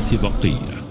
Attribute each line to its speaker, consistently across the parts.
Speaker 1: بقية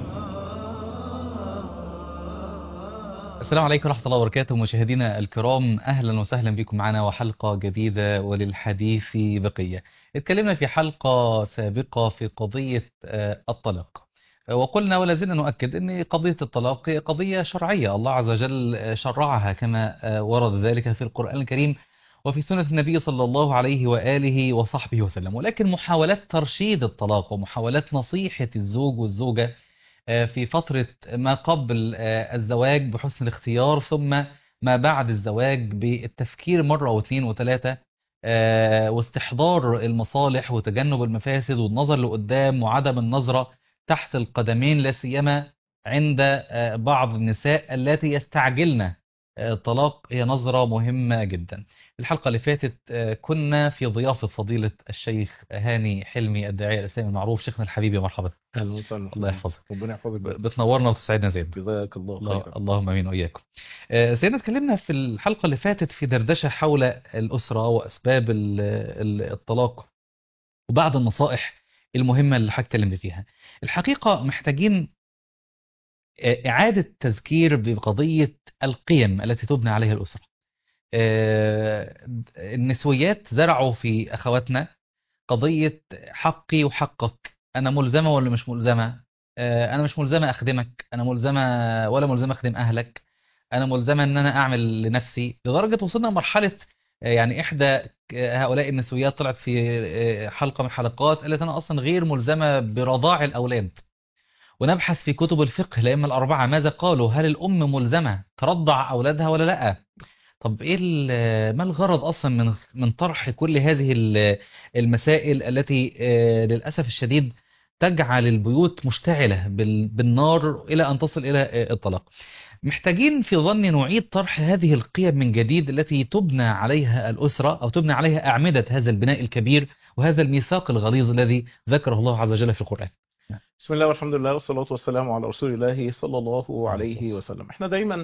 Speaker 2: السلام عليكم ورحمة الله وبركاته مشاهدينا الكرام أهلا وسهلا بكم معنا وحلقة جديدة وللحديث بقية اتكلمنا في حلقة سابقة في قضية آه، الطلاق وقلنا ولا زلنا نؤكد أن قضية الطلاق قضية شرعية الله عز وجل شرعها كما آه، ورد ذلك في القرآن الكريم وفي سنة النبي صلى الله عليه وآله وصحبه وسلم ولكن محاولات ترشيد الطلاق ومحاولات نصيحة الزوج والزوجة آه، في فترة ما قبل آه، الزواج بحسن الاختيار ثم ما بعد الزواج بالتفكير مرة واثنين وثلاثة آه، واستحضار المصالح وتجنب المفاسد والنظر لقدام وعدم النظرة تحت القدمين لا سيما عند آه، بعض النساء التي يستعجلن آه، الطلاق هي نظرة مهمة جدا الحلقة اللي فاتت آه، كنا في ضيافة فضيلة الشيخ هاني حلمي الداعية الإسلامي المعروف شيخنا الحبيب يا مرحبا
Speaker 3: اهلا وسهلا
Speaker 2: الله يحفظك.
Speaker 3: ربنا يحفظك
Speaker 2: ب- بتنورنا وتسعدنا زين
Speaker 3: جزاك الله
Speaker 2: الله
Speaker 3: خيرا
Speaker 2: اللهم امين واياكم. آه، سيدنا اتكلمنا في الحلقه اللي فاتت في دردشه حول الاسره واسباب ال- ال- الطلاق وبعض النصائح المهمه اللي حضرتك اتكلمت فيها. الحقيقه محتاجين آه، اعاده تذكير بقضيه القيم التي تبنى عليها الاسره. آه، النسويات زرعوا في اخواتنا قضيه حقي وحقك انا ملزمه ولا مش ملزمه آه، انا مش ملزمه اخدمك انا ملزمه ولا ملزمه اخدم اهلك انا ملزمه ان انا اعمل لنفسي لدرجه وصلنا لمرحله آه، يعني احدى آه، هؤلاء النسويات طلعت في آه، حلقه من الحلقات قالت انا اصلا غير ملزمه برضاع الاولاد ونبحث في كتب الفقه الائمه الاربعه ماذا قالوا هل الام ملزمه ترضع اولادها ولا لا طب ايه ال- ما الغرض اصلا من من طرح كل هذه ال- المسائل التي آه، للاسف الشديد تجعل البيوت مشتعله بال- بالنار الى ان تصل الى آه، الطلاق محتاجين في ظني نعيد طرح هذه القيم من جديد التي تبنى عليها الاسره او تبنى عليها اعمده هذا البناء الكبير وهذا الميثاق الغليظ الذي ذكره الله عز وجل في القران
Speaker 3: بسم الله والحمد لله والصلاة والسلام على رسول الله صلى الله
Speaker 2: عليه
Speaker 3: عليه
Speaker 2: الصلاة
Speaker 3: وسلم احنا دايما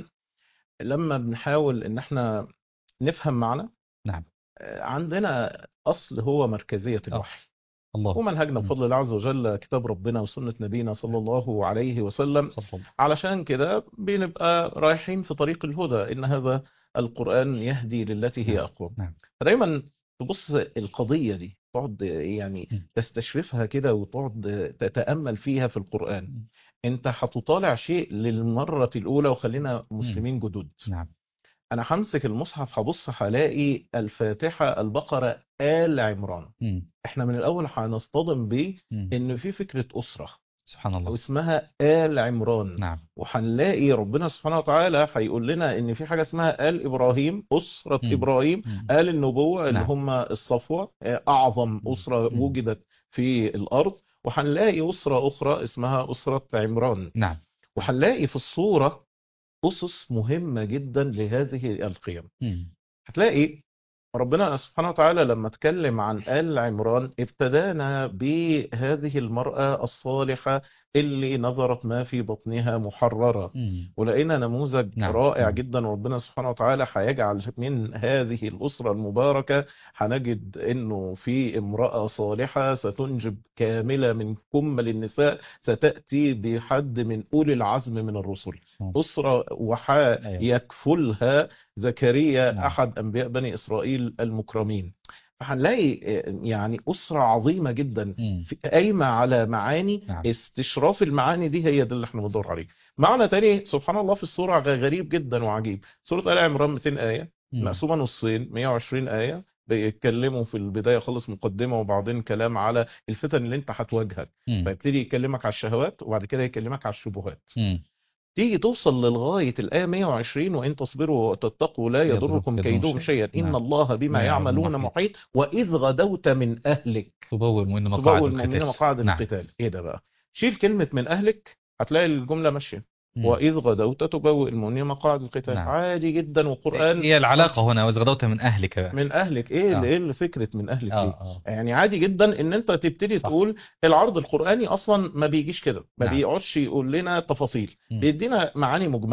Speaker 3: لما بنحاول ان احنا نفهم معنى
Speaker 2: نعم
Speaker 3: آه، عندنا اصل هو مركزية الوحي
Speaker 2: الله
Speaker 3: ومنهجنا
Speaker 2: مم.
Speaker 3: بفضل الله عز وجل كتاب ربنا وسنة نبينا صلى الله عليه وسلم
Speaker 2: صلى الله
Speaker 3: علشان كده بنبقى رايحين في طريق الهدى ان هذا القرآن يهدي للتي هي
Speaker 2: نعم.
Speaker 3: اقوم
Speaker 2: نعم.
Speaker 3: فدايما تبص القضية دي تقعد يعني
Speaker 2: مم.
Speaker 3: تستشرفها كده وتقعد تتأمل فيها في القرآن
Speaker 2: مم.
Speaker 3: انت هتطالع شيء للمرة الأولى وخلينا مسلمين جدد
Speaker 2: نعم
Speaker 3: أنا همسك المصحف هبص هلاقي الفاتحة البقرة آل عمران
Speaker 2: مم.
Speaker 3: احنا من الأول هنصطدم بيه
Speaker 2: مم.
Speaker 3: إن في فكرة أسرة
Speaker 2: سبحان الله
Speaker 3: واسمها آل عمران
Speaker 2: نعم
Speaker 3: وهنلاقي ربنا سبحانه وتعالى هيقول لنا إن في حاجة اسمها آل إبراهيم أسرة
Speaker 2: مم.
Speaker 3: إبراهيم
Speaker 2: مم.
Speaker 3: آل النبوة اللي
Speaker 2: نعم.
Speaker 3: هم الصفوة آه، أعظم
Speaker 2: مم.
Speaker 3: أسرة
Speaker 2: مم.
Speaker 3: وجدت في الأرض وهنلاقي أسرة أخرى اسمها أسرة عمران
Speaker 2: نعم
Speaker 3: وهنلاقي في الصورة أسس مهمة جدا لهذه القيم
Speaker 2: مم.
Speaker 3: هتلاقي ربنا سبحانه وتعالى لما اتكلم عن آل عمران ابتدانا بهذه المرأة الصالحة اللي نظرت ما في بطنها محررة
Speaker 2: مم.
Speaker 3: ولقينا نموذج
Speaker 2: نعم.
Speaker 3: رائع
Speaker 2: نعم.
Speaker 3: جدا وربنا سبحانه وتعالى هيجعل من هذه الأسرة المباركة هنجد انه في امرأة صالحة ستنجب كاملة من كمل النساء ستأتي بحد من أولي العزم من الرسل
Speaker 2: نعم.
Speaker 3: أسرة وحاء
Speaker 2: أيوة.
Speaker 3: يكفلها زكريا
Speaker 2: نعم.
Speaker 3: أحد أنبياء بني إسرائيل المكرمين فهنلاقي آه، يعني أسرة عظيمة جدا
Speaker 2: مم.
Speaker 3: في- قايمة على معاني
Speaker 2: نعم.
Speaker 3: استشراف المعاني دي هي ده اللي احنا بندور عليه معنى تاني سبحان الله في السورة غ- غريب جدا وعجيب سورة آل عمران 200 آية
Speaker 2: مم.
Speaker 3: مقسومة نصين 120 آية بيتكلموا في البداية خالص مقدمة وبعدين كلام على الفتن اللي انت هتواجهك
Speaker 2: مم.
Speaker 3: فيبتدي يكلمك على الشهوات وبعد كده يكلمك على الشبهات
Speaker 2: مم.
Speaker 3: تيجي توصل للغاية الآية 120 وإن تصبروا وتتقوا لا
Speaker 2: يضركم
Speaker 3: يضركم
Speaker 2: كيدهم
Speaker 3: كيدهم
Speaker 2: شيئا.
Speaker 3: شيئا إن
Speaker 2: نعم.
Speaker 3: الله بما
Speaker 2: ما يعملون
Speaker 3: يعملون
Speaker 2: محيط.
Speaker 3: محيط وإذ غدوت من أهلك
Speaker 2: تبوء المؤمنين مقاعد
Speaker 3: تبوء المؤمنين
Speaker 2: القتال
Speaker 3: مقاعد
Speaker 2: نعم.
Speaker 3: القتال ايه ده بقى شيل كلمة من اهلك هتلاقي الجملة ماشية
Speaker 2: مم.
Speaker 3: وإذ غدوت تبوئ المؤمنين مقاعد القتال
Speaker 2: نعم.
Speaker 3: عادي جدا وقرآن
Speaker 2: هي العلاقة هنا وإذ غدوت من أهلك بقى.
Speaker 3: من أهلك إيه
Speaker 2: آه.
Speaker 3: اللي إيه اللي فكرة من أهلك
Speaker 2: آه
Speaker 3: دي
Speaker 2: آه
Speaker 3: يعني عادي جدا ان انت تبتدي
Speaker 2: صح.
Speaker 3: تقول العرض القرآني اصلا ما بيجيش كده ما
Speaker 2: نعم.
Speaker 3: بيقعدش يقول لنا تفاصيل
Speaker 2: مم.
Speaker 3: بيدينا معاني مجملة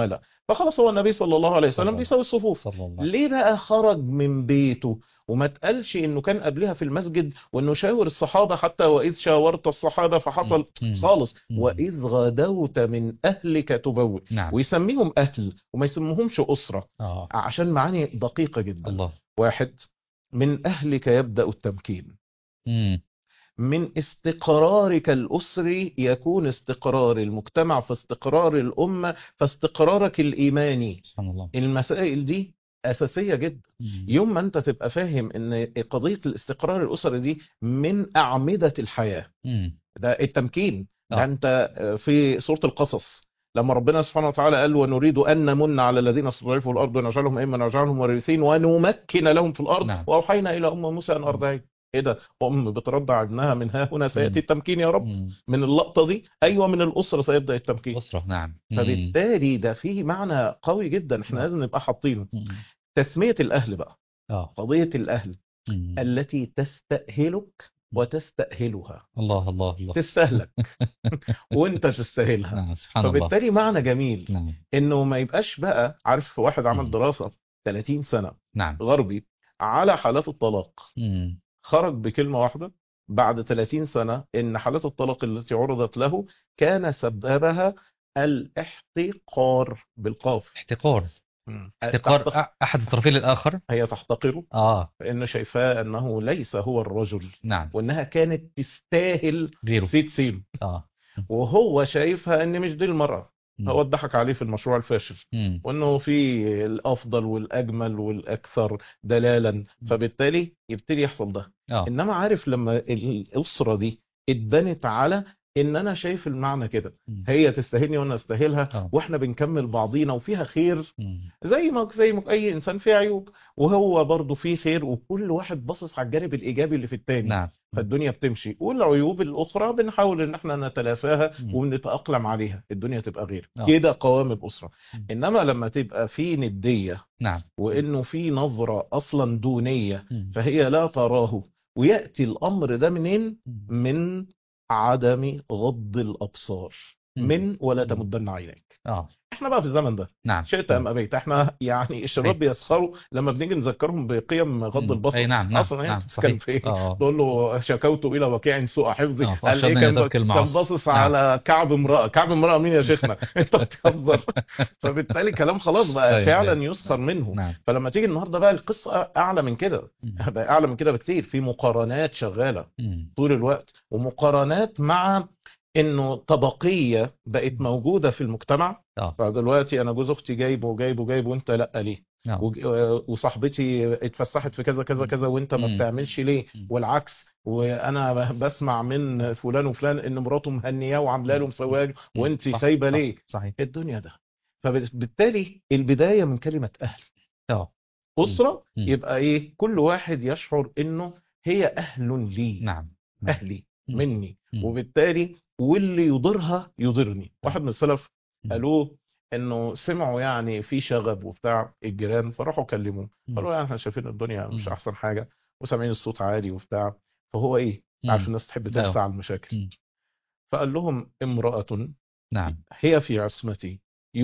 Speaker 3: فخلاص هو النبي صلى الله عليه
Speaker 2: صلى
Speaker 3: وسلم
Speaker 2: الله.
Speaker 3: بيسوي الصفوف
Speaker 2: صلى الله عليه
Speaker 3: ليه بقى خرج من بيته وما تقالش انه كان قبلها في المسجد وانه شاور الصحابة حتى واذ شاورت الصحابة فحصل
Speaker 2: مم.
Speaker 3: خالص
Speaker 2: مم.
Speaker 3: واذ غدوت من اهلك تبوئ
Speaker 2: نعم
Speaker 3: ويسميهم اهل وما يسموهمش اسرة
Speaker 2: اه
Speaker 3: عشان معاني دقيقة جدا
Speaker 2: الله
Speaker 3: واحد من اهلك يبدأ التمكين
Speaker 2: مم.
Speaker 3: من استقرارك الأسري يكون استقرار المجتمع فاستقرار الأمة فاستقرارك الإيماني
Speaker 2: سبحان الله
Speaker 3: المسائل دي أساسية جدا
Speaker 2: مم.
Speaker 3: يوم ما أنت تبقى فاهم أن قضية الاستقرار الأسري دي من أعمدة الحياة
Speaker 2: مم.
Speaker 3: ده التمكين
Speaker 2: آه.
Speaker 3: ده أنت في سورة القصص لما ربنا سبحانه وتعالى قال ونريد أن نمن على الذين استضعفوا الأرض ونجعلهم أئمة ونجعلهم وارثين ونمكن لهم في الأرض
Speaker 2: نعم.
Speaker 3: وأوحينا إلى أم موسى أن أرضعي إيه ده أم بترضع ابنها من ها هنا سيأتي
Speaker 2: مم.
Speaker 3: التمكين يا رب
Speaker 2: مم.
Speaker 3: من اللقطة دي أيوة من الأسرة سيبدأ التمكين
Speaker 2: أسرة نعم مم.
Speaker 3: فبالتالي ده فيه معنى قوي جدا احنا
Speaker 2: نعم.
Speaker 3: لازم نبقى حاطينه
Speaker 2: مم.
Speaker 3: تسمية الأهل بقى
Speaker 2: اه
Speaker 3: قضية الأهل
Speaker 2: مم.
Speaker 3: التي تستأهلك وتستأهلها
Speaker 2: الله الله الله
Speaker 3: تستاهلك وانت تستاهلها
Speaker 2: نعم سبحان الله
Speaker 3: فبالتالي معنى جميل
Speaker 2: نعم
Speaker 3: انه ما يبقاش بقى عارف واحد عمل
Speaker 2: مم.
Speaker 3: دراسة 30 سنة
Speaker 2: نعم
Speaker 3: غربي على حالات الطلاق
Speaker 2: مم.
Speaker 3: خرج بكلمة واحدة بعد 30 سنة ان حالات الطلاق التي عرضت له كان سببها الاحتقار بالقاف
Speaker 2: احتقار احتقار
Speaker 3: تحتق-
Speaker 2: أ- أحد الطرفين للآخر
Speaker 3: هي تحتقره
Speaker 2: اه
Speaker 3: فإنه شايفاه أنه ليس هو الرجل
Speaker 2: نعم
Speaker 3: وأنها كانت تستاهل
Speaker 2: غيره
Speaker 3: سيد سين
Speaker 2: اه
Speaker 3: وهو شايفها أن مش دي المرأة
Speaker 2: مم.
Speaker 3: هو اتضحك عليه في المشروع الفاشل
Speaker 2: مم.
Speaker 3: وأنه في الأفضل والأجمل والأكثر دلالا فبالتالي يبتدي يحصل ده
Speaker 2: اه
Speaker 3: إنما عارف لما الأسرة دي اتبنت على ان انا شايف المعنى كده
Speaker 2: مم.
Speaker 3: هي تستاهلني وانا استاهلها
Speaker 2: آه.
Speaker 3: واحنا بنكمل بعضينا وفيها خير
Speaker 2: مم.
Speaker 3: زي ما زي ما اي انسان فيه عيوب وهو برضه فيه خير وكل واحد باصص على الجانب الايجابي اللي في التاني
Speaker 2: نعم
Speaker 3: فالدنيا بتمشي والعيوب الاخرى بنحاول ان احنا نتلافاها
Speaker 2: مم.
Speaker 3: ونتاقلم عليها الدنيا تبقى غير
Speaker 2: آه.
Speaker 3: كده قوام الاسره
Speaker 2: مم.
Speaker 3: انما لما تبقى في نديه
Speaker 2: نعم
Speaker 3: وانه في نظره اصلا دونيه
Speaker 2: مم.
Speaker 3: فهي لا تراه وياتي الامر ده منين
Speaker 2: مم.
Speaker 3: من عدم غض الابصار
Speaker 2: مم.
Speaker 3: من ولا
Speaker 2: مم.
Speaker 3: تمدن عينيك
Speaker 2: اه
Speaker 3: احنا بقى في الزمن ده
Speaker 2: نعم
Speaker 3: شئت ام ابيت احنا يعني الشباب
Speaker 2: أي.
Speaker 3: بيسخروا لما بنيجي نذكرهم بقيم غض
Speaker 2: مم.
Speaker 3: البصر
Speaker 2: اي نعم نعم
Speaker 3: اصلا
Speaker 2: نعم
Speaker 3: يعني
Speaker 2: صحيح
Speaker 3: كان في ايه
Speaker 2: اه
Speaker 3: تقول له شكوت الى وكيع سوء حفظي
Speaker 2: آه،
Speaker 3: قال ايه
Speaker 2: وأرشدني
Speaker 3: كان
Speaker 2: إلى ترك
Speaker 3: كان
Speaker 2: المعاصي.
Speaker 3: باصص
Speaker 2: نعم.
Speaker 3: على كعب امراه كعب امراه مين يا شيخنا انت بتهزر فبالتالي كلام خلاص بقى
Speaker 2: أيوة،
Speaker 3: فعلا
Speaker 2: أيوة.
Speaker 3: يسخر منه
Speaker 2: نعم
Speaker 3: فلما تيجي النهارده بقى القصه اعلى من كده
Speaker 2: مم.
Speaker 3: بقى اعلى من كده بكتير في مقارنات شغاله
Speaker 2: مم.
Speaker 3: طول الوقت ومقارنات مع انه طبقيه بقت موجوده في المجتمع
Speaker 2: اه
Speaker 3: فدلوقتي انا جوز اختي جايبه وجايبه وجايبه وانت لا ليه
Speaker 2: نعم
Speaker 3: وج- وصاحبتي اتفسحت في كذا كذا كذا وانت ما
Speaker 2: مم.
Speaker 3: بتعملش ليه
Speaker 2: مم.
Speaker 3: والعكس وانا ب- بسمع من فلان وفلان ان مراته مهنياه وعامله له مسواه له
Speaker 2: مم.
Speaker 3: وانت
Speaker 2: صح،
Speaker 3: سايبه
Speaker 2: صح،
Speaker 3: ليه
Speaker 2: صحيح
Speaker 3: الدنيا ده فبالتالي البدايه من كلمه اهل
Speaker 2: اه
Speaker 3: اسره
Speaker 2: مم.
Speaker 3: يبقى ايه كل واحد يشعر انه هي اهل لي
Speaker 2: نعم نعم.
Speaker 3: اهلي
Speaker 2: مم.
Speaker 3: مني
Speaker 2: مم.
Speaker 3: وبالتالي واللي يضرها يضرني واحد من السلف
Speaker 2: مم.
Speaker 3: قالوه انه سمعوا يعني في شغب وبتاع الجيران فراحوا كلموه
Speaker 2: مم.
Speaker 3: قالوا يعني احنا شايفين الدنيا مش
Speaker 2: مم.
Speaker 3: احسن حاجه وسامعين الصوت عالي وبتاع فهو ايه
Speaker 2: مم.
Speaker 3: عارف الناس تحب
Speaker 2: لا.
Speaker 3: ترسى على المشاكل
Speaker 2: مم.
Speaker 3: فقال لهم امراه
Speaker 2: نعم
Speaker 3: هي في عصمتي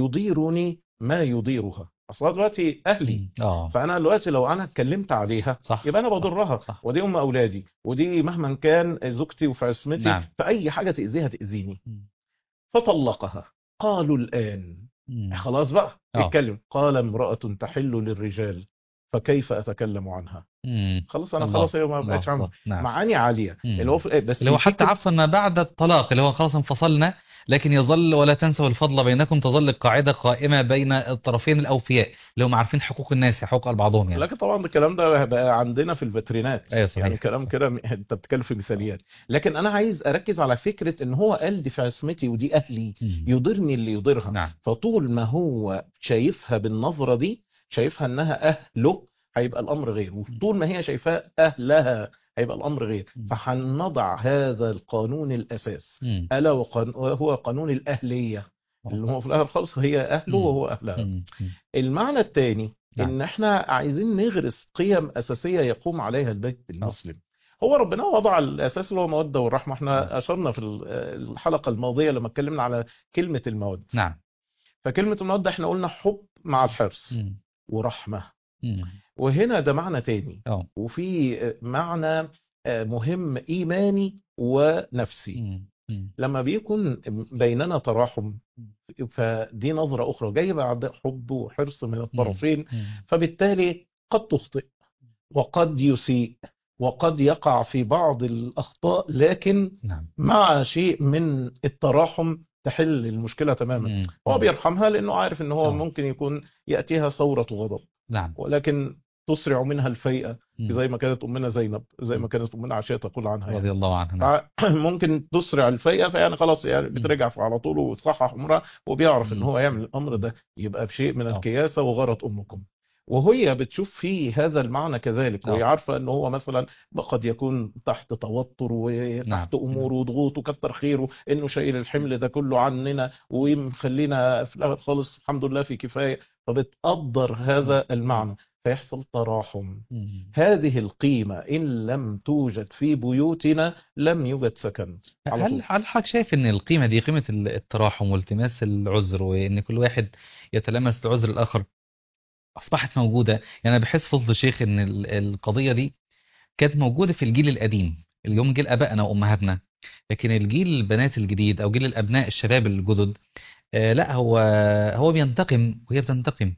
Speaker 3: يضيرني ما يضيرها اصلا دلوقتي اهلي
Speaker 2: مم. اه
Speaker 3: فانا دلوقتي لو انا اتكلمت عليها
Speaker 2: صح
Speaker 3: يبقى انا
Speaker 2: صح،
Speaker 3: بضرها
Speaker 2: صح
Speaker 3: ودي ام اولادي ودي مهما كان زوجتي وفي عصمتي
Speaker 2: نعم.
Speaker 3: فاي حاجه تاذيها تاذيني
Speaker 2: مم.
Speaker 3: فطلقها قالوا الان
Speaker 2: مم.
Speaker 3: خلاص بقى
Speaker 2: آه.
Speaker 3: اتكلم قال امراه تحل للرجال فكيف اتكلم عنها
Speaker 2: مم.
Speaker 3: خلاص انا
Speaker 2: الله،
Speaker 3: خلاص هي ما
Speaker 2: الله،
Speaker 3: بقتش عم
Speaker 2: الله. نعم
Speaker 3: معاني عاليه
Speaker 2: مم.
Speaker 3: اللي هو في- بس
Speaker 2: اللي هو حتى
Speaker 3: الفكرة-
Speaker 2: عفوا ما بعد الطلاق اللي هو خلاص انفصلنا لكن يظل ولا تنسوا الفضل بينكم تظل القاعدة قائمة بين الطرفين الأوفياء اللي هم عارفين حقوق الناس حقوق بعضهم يعني
Speaker 3: لكن طبعا الكلام ده بقى عندنا في الفاترينات
Speaker 2: أيوة صحيح.
Speaker 3: يعني كلام كده م- انت بتتكلم في مثاليات لكن انا عايز اركز على فكره ان هو قال دي في عصمتي ودي اهلي
Speaker 2: مم.
Speaker 3: يضرني اللي يضرها
Speaker 2: نعم
Speaker 3: فطول ما هو شايفها بالنظرة دي شايفها انها اهله هيبقى الامر غير وطول ما هي شايفاه اهلها هيبقى الامر غير
Speaker 2: مم.
Speaker 3: فهنضع هذا القانون الاساس
Speaker 2: مم.
Speaker 3: الا وقان- وهو قانون الاهليه اللي هو في الاخر خالص هي اهله
Speaker 2: مم.
Speaker 3: وهو اهلها
Speaker 2: مم. مم.
Speaker 3: المعنى الثاني
Speaker 2: نعم.
Speaker 3: ان احنا عايزين نغرس قيم اساسيه يقوم عليها البيت المسلم هو ربنا وضع الاساس اللي هو الموده والرحمه احنا اشرنا في ال- الحلقه الماضيه لما اتكلمنا على كلمه الموده
Speaker 2: نعم
Speaker 3: فكلمة المودة احنا قلنا حب مع الحرص
Speaker 2: مم.
Speaker 3: ورحمة
Speaker 2: مم.
Speaker 3: وهنا ده معنى تاني
Speaker 2: اه
Speaker 3: وفي معنى آه، مهم إيماني ونفسي
Speaker 2: مم. مم.
Speaker 3: لما بيكون بيننا تراحم فدي نظرة أخرى جاي بعد حب وحرص من الطرفين
Speaker 2: مم.
Speaker 3: فبالتالي قد تخطئ وقد يسيء وقد يقع في بعض الأخطاء لكن
Speaker 2: نعم
Speaker 3: مع شيء من التراحم تحل المشكلة تماما
Speaker 2: مم.
Speaker 3: هو بيرحمها لأنه عارف أنه هو
Speaker 2: آه.
Speaker 3: ممكن يكون يأتيها ثورة غضب
Speaker 2: نعم
Speaker 3: ولكن تسرع منها الفيئة
Speaker 2: مم.
Speaker 3: زي ما كانت أمنا زينب زي ما
Speaker 2: مم.
Speaker 3: كانت أمنا عائشة تقول عنها
Speaker 2: رضي
Speaker 3: يعني.
Speaker 2: الله عنها نعم.
Speaker 3: ممكن تسرع الفيئة فيعني خلاص يعني بترجع على طول وتصحح أمرها وبيعرف إن
Speaker 2: مم.
Speaker 3: هو يعمل الأمر ده يبقى بشيء من
Speaker 2: آه.
Speaker 3: الكياسة وغرت أمكم وهي بتشوف فيه هذا المعنى كذلك
Speaker 2: آه.
Speaker 3: وهي عارفة ان هو مثلا قد يكون تحت توتر وتحت
Speaker 2: نعم.
Speaker 3: امور وضغوط وكتر خيره انه شايل الحمل ده كله عننا ومخلينا في الاخر خالص الحمد لله في كفاية فبتقدر هذا المعنى فيحصل تراحم
Speaker 2: مم.
Speaker 3: هذه القيمة إن لم توجد في بيوتنا لم يوجد سكن على
Speaker 2: هل
Speaker 3: طول.
Speaker 2: هل حضرتك شايف ان القيمة دي قيمة ال- التراحم والتماس العذر وان كل واحد يتلمس العذر الاخر اصبحت موجودة يعني انا بحس فضل الشيخ ان ال- القضية دي كانت موجودة في الجيل القديم اليوم جيل ابائنا وامهاتنا لكن الجيل البنات الجديد او جيل الابناء الشباب الجدد آه لا هو هو بينتقم وهي بتنتقم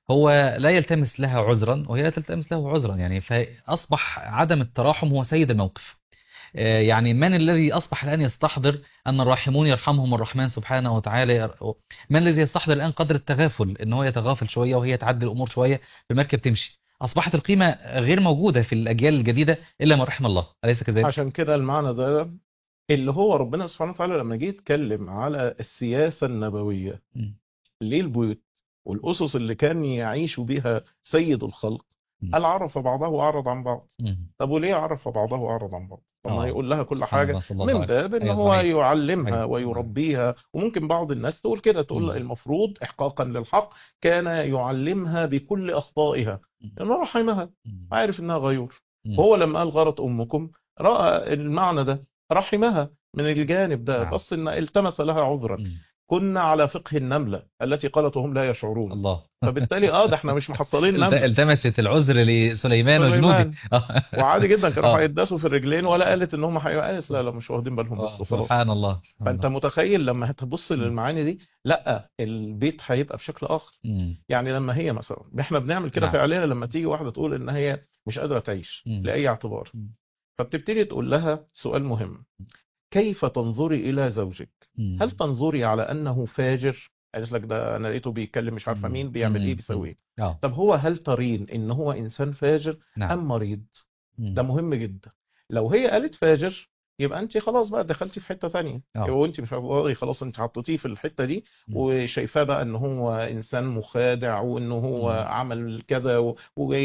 Speaker 2: هو لا يلتمس لها عذرا وهي لا تلتمس له عذرا يعني فاصبح عدم التراحم هو سيد الموقف آه، يعني من الذي أصبح الآن يستحضر أن الراحمون يرحمهم الرحمن سبحانه وتعالى ير- من الذي يستحضر الآن قدر التغافل أن هو يتغافل شوية وهي تعدي الأمور شوية المركب تمشي أصبحت القيمة غير موجودة في الأجيال الجديدة إلا من رحم الله أليس كذلك؟
Speaker 3: عشان كده المعنى ده اللي هو ربنا سبحانه وتعالى لما جه يتكلم على السياسة النبوية
Speaker 2: مم.
Speaker 3: للبيوت والأسس اللي كان يعيش بها سيد الخلق
Speaker 2: مم.
Speaker 3: قال عرف بعضه وأعرض عن بعض
Speaker 2: مم.
Speaker 3: طب وليه عرف بعضه وأعرض عن بعض طب ما
Speaker 2: آه.
Speaker 3: يقول لها كل
Speaker 2: سبحان
Speaker 3: حاجة
Speaker 2: الله، صلى الله
Speaker 3: من
Speaker 2: عليه
Speaker 3: باب ان
Speaker 2: أيوة
Speaker 3: هو
Speaker 2: صحيح.
Speaker 3: يعلمها
Speaker 2: أيوة.
Speaker 3: ويربيها وممكن بعض الناس تقول كده تقول
Speaker 2: مم.
Speaker 3: لا المفروض احقاقا للحق كان يعلمها بكل اخطائها
Speaker 2: مم.
Speaker 3: لانه رحمها
Speaker 2: مم.
Speaker 3: عارف انها غيور
Speaker 2: مم.
Speaker 3: هو لما قال غارت امكم راى المعنى ده رحمها من الجانب ده
Speaker 2: نعم.
Speaker 3: بس ان التمس لها عذرا
Speaker 2: مم.
Speaker 3: كنا على فقه النمله التي قالت وهم لا يشعرون
Speaker 2: الله
Speaker 3: فبالتالي اه ده احنا مش محصلين
Speaker 2: الت-
Speaker 3: نمله
Speaker 2: التمست العذر لسليمان وجنوده
Speaker 3: سليمان.
Speaker 2: آه.
Speaker 3: وعادي جدا كانوا
Speaker 2: آه.
Speaker 3: هيداسوا في الرجلين ولا قالت ان هم حي... قالت لا لا مش واخدين بالهم بس
Speaker 2: آه.
Speaker 3: وخلاص
Speaker 2: سبحان الله سبحان
Speaker 3: فانت
Speaker 2: الله.
Speaker 3: متخيل لما هتبص
Speaker 2: مم.
Speaker 3: للمعاني دي لا البيت هيبقى بشكل اخر
Speaker 2: مم.
Speaker 3: يعني لما هي مثلا احنا بنعمل كده
Speaker 2: نعم.
Speaker 3: فعليا لما تيجي واحده تقول ان هي مش قادره تعيش
Speaker 2: مم.
Speaker 3: لاي اعتبار
Speaker 2: مم.
Speaker 3: فبتبتدي تقول لها سؤال مهم كيف تنظري الى زوجك
Speaker 2: مم.
Speaker 3: هل تنظري على انه فاجر قالت لك ده انا لقيته بيتكلم مش عارفه
Speaker 2: مم.
Speaker 3: مين بيعمل
Speaker 2: مم.
Speaker 3: ايه بيسوي ايه
Speaker 2: آه.
Speaker 3: طب هو هل ترين ان هو انسان فاجر
Speaker 2: نعم
Speaker 3: ام مريض
Speaker 2: مم.
Speaker 3: ده مهم جدا لو هي قالت فاجر يبقى انت خلاص بقى دخلتي في حته ثانيه
Speaker 2: آه.
Speaker 3: وانت مش هتقدري خلاص انت حطيتيه في الحته دي
Speaker 2: مم.
Speaker 3: وشايفاه بقى ان هو انسان مخادع وان هو
Speaker 2: مم.
Speaker 3: عمل كذا و-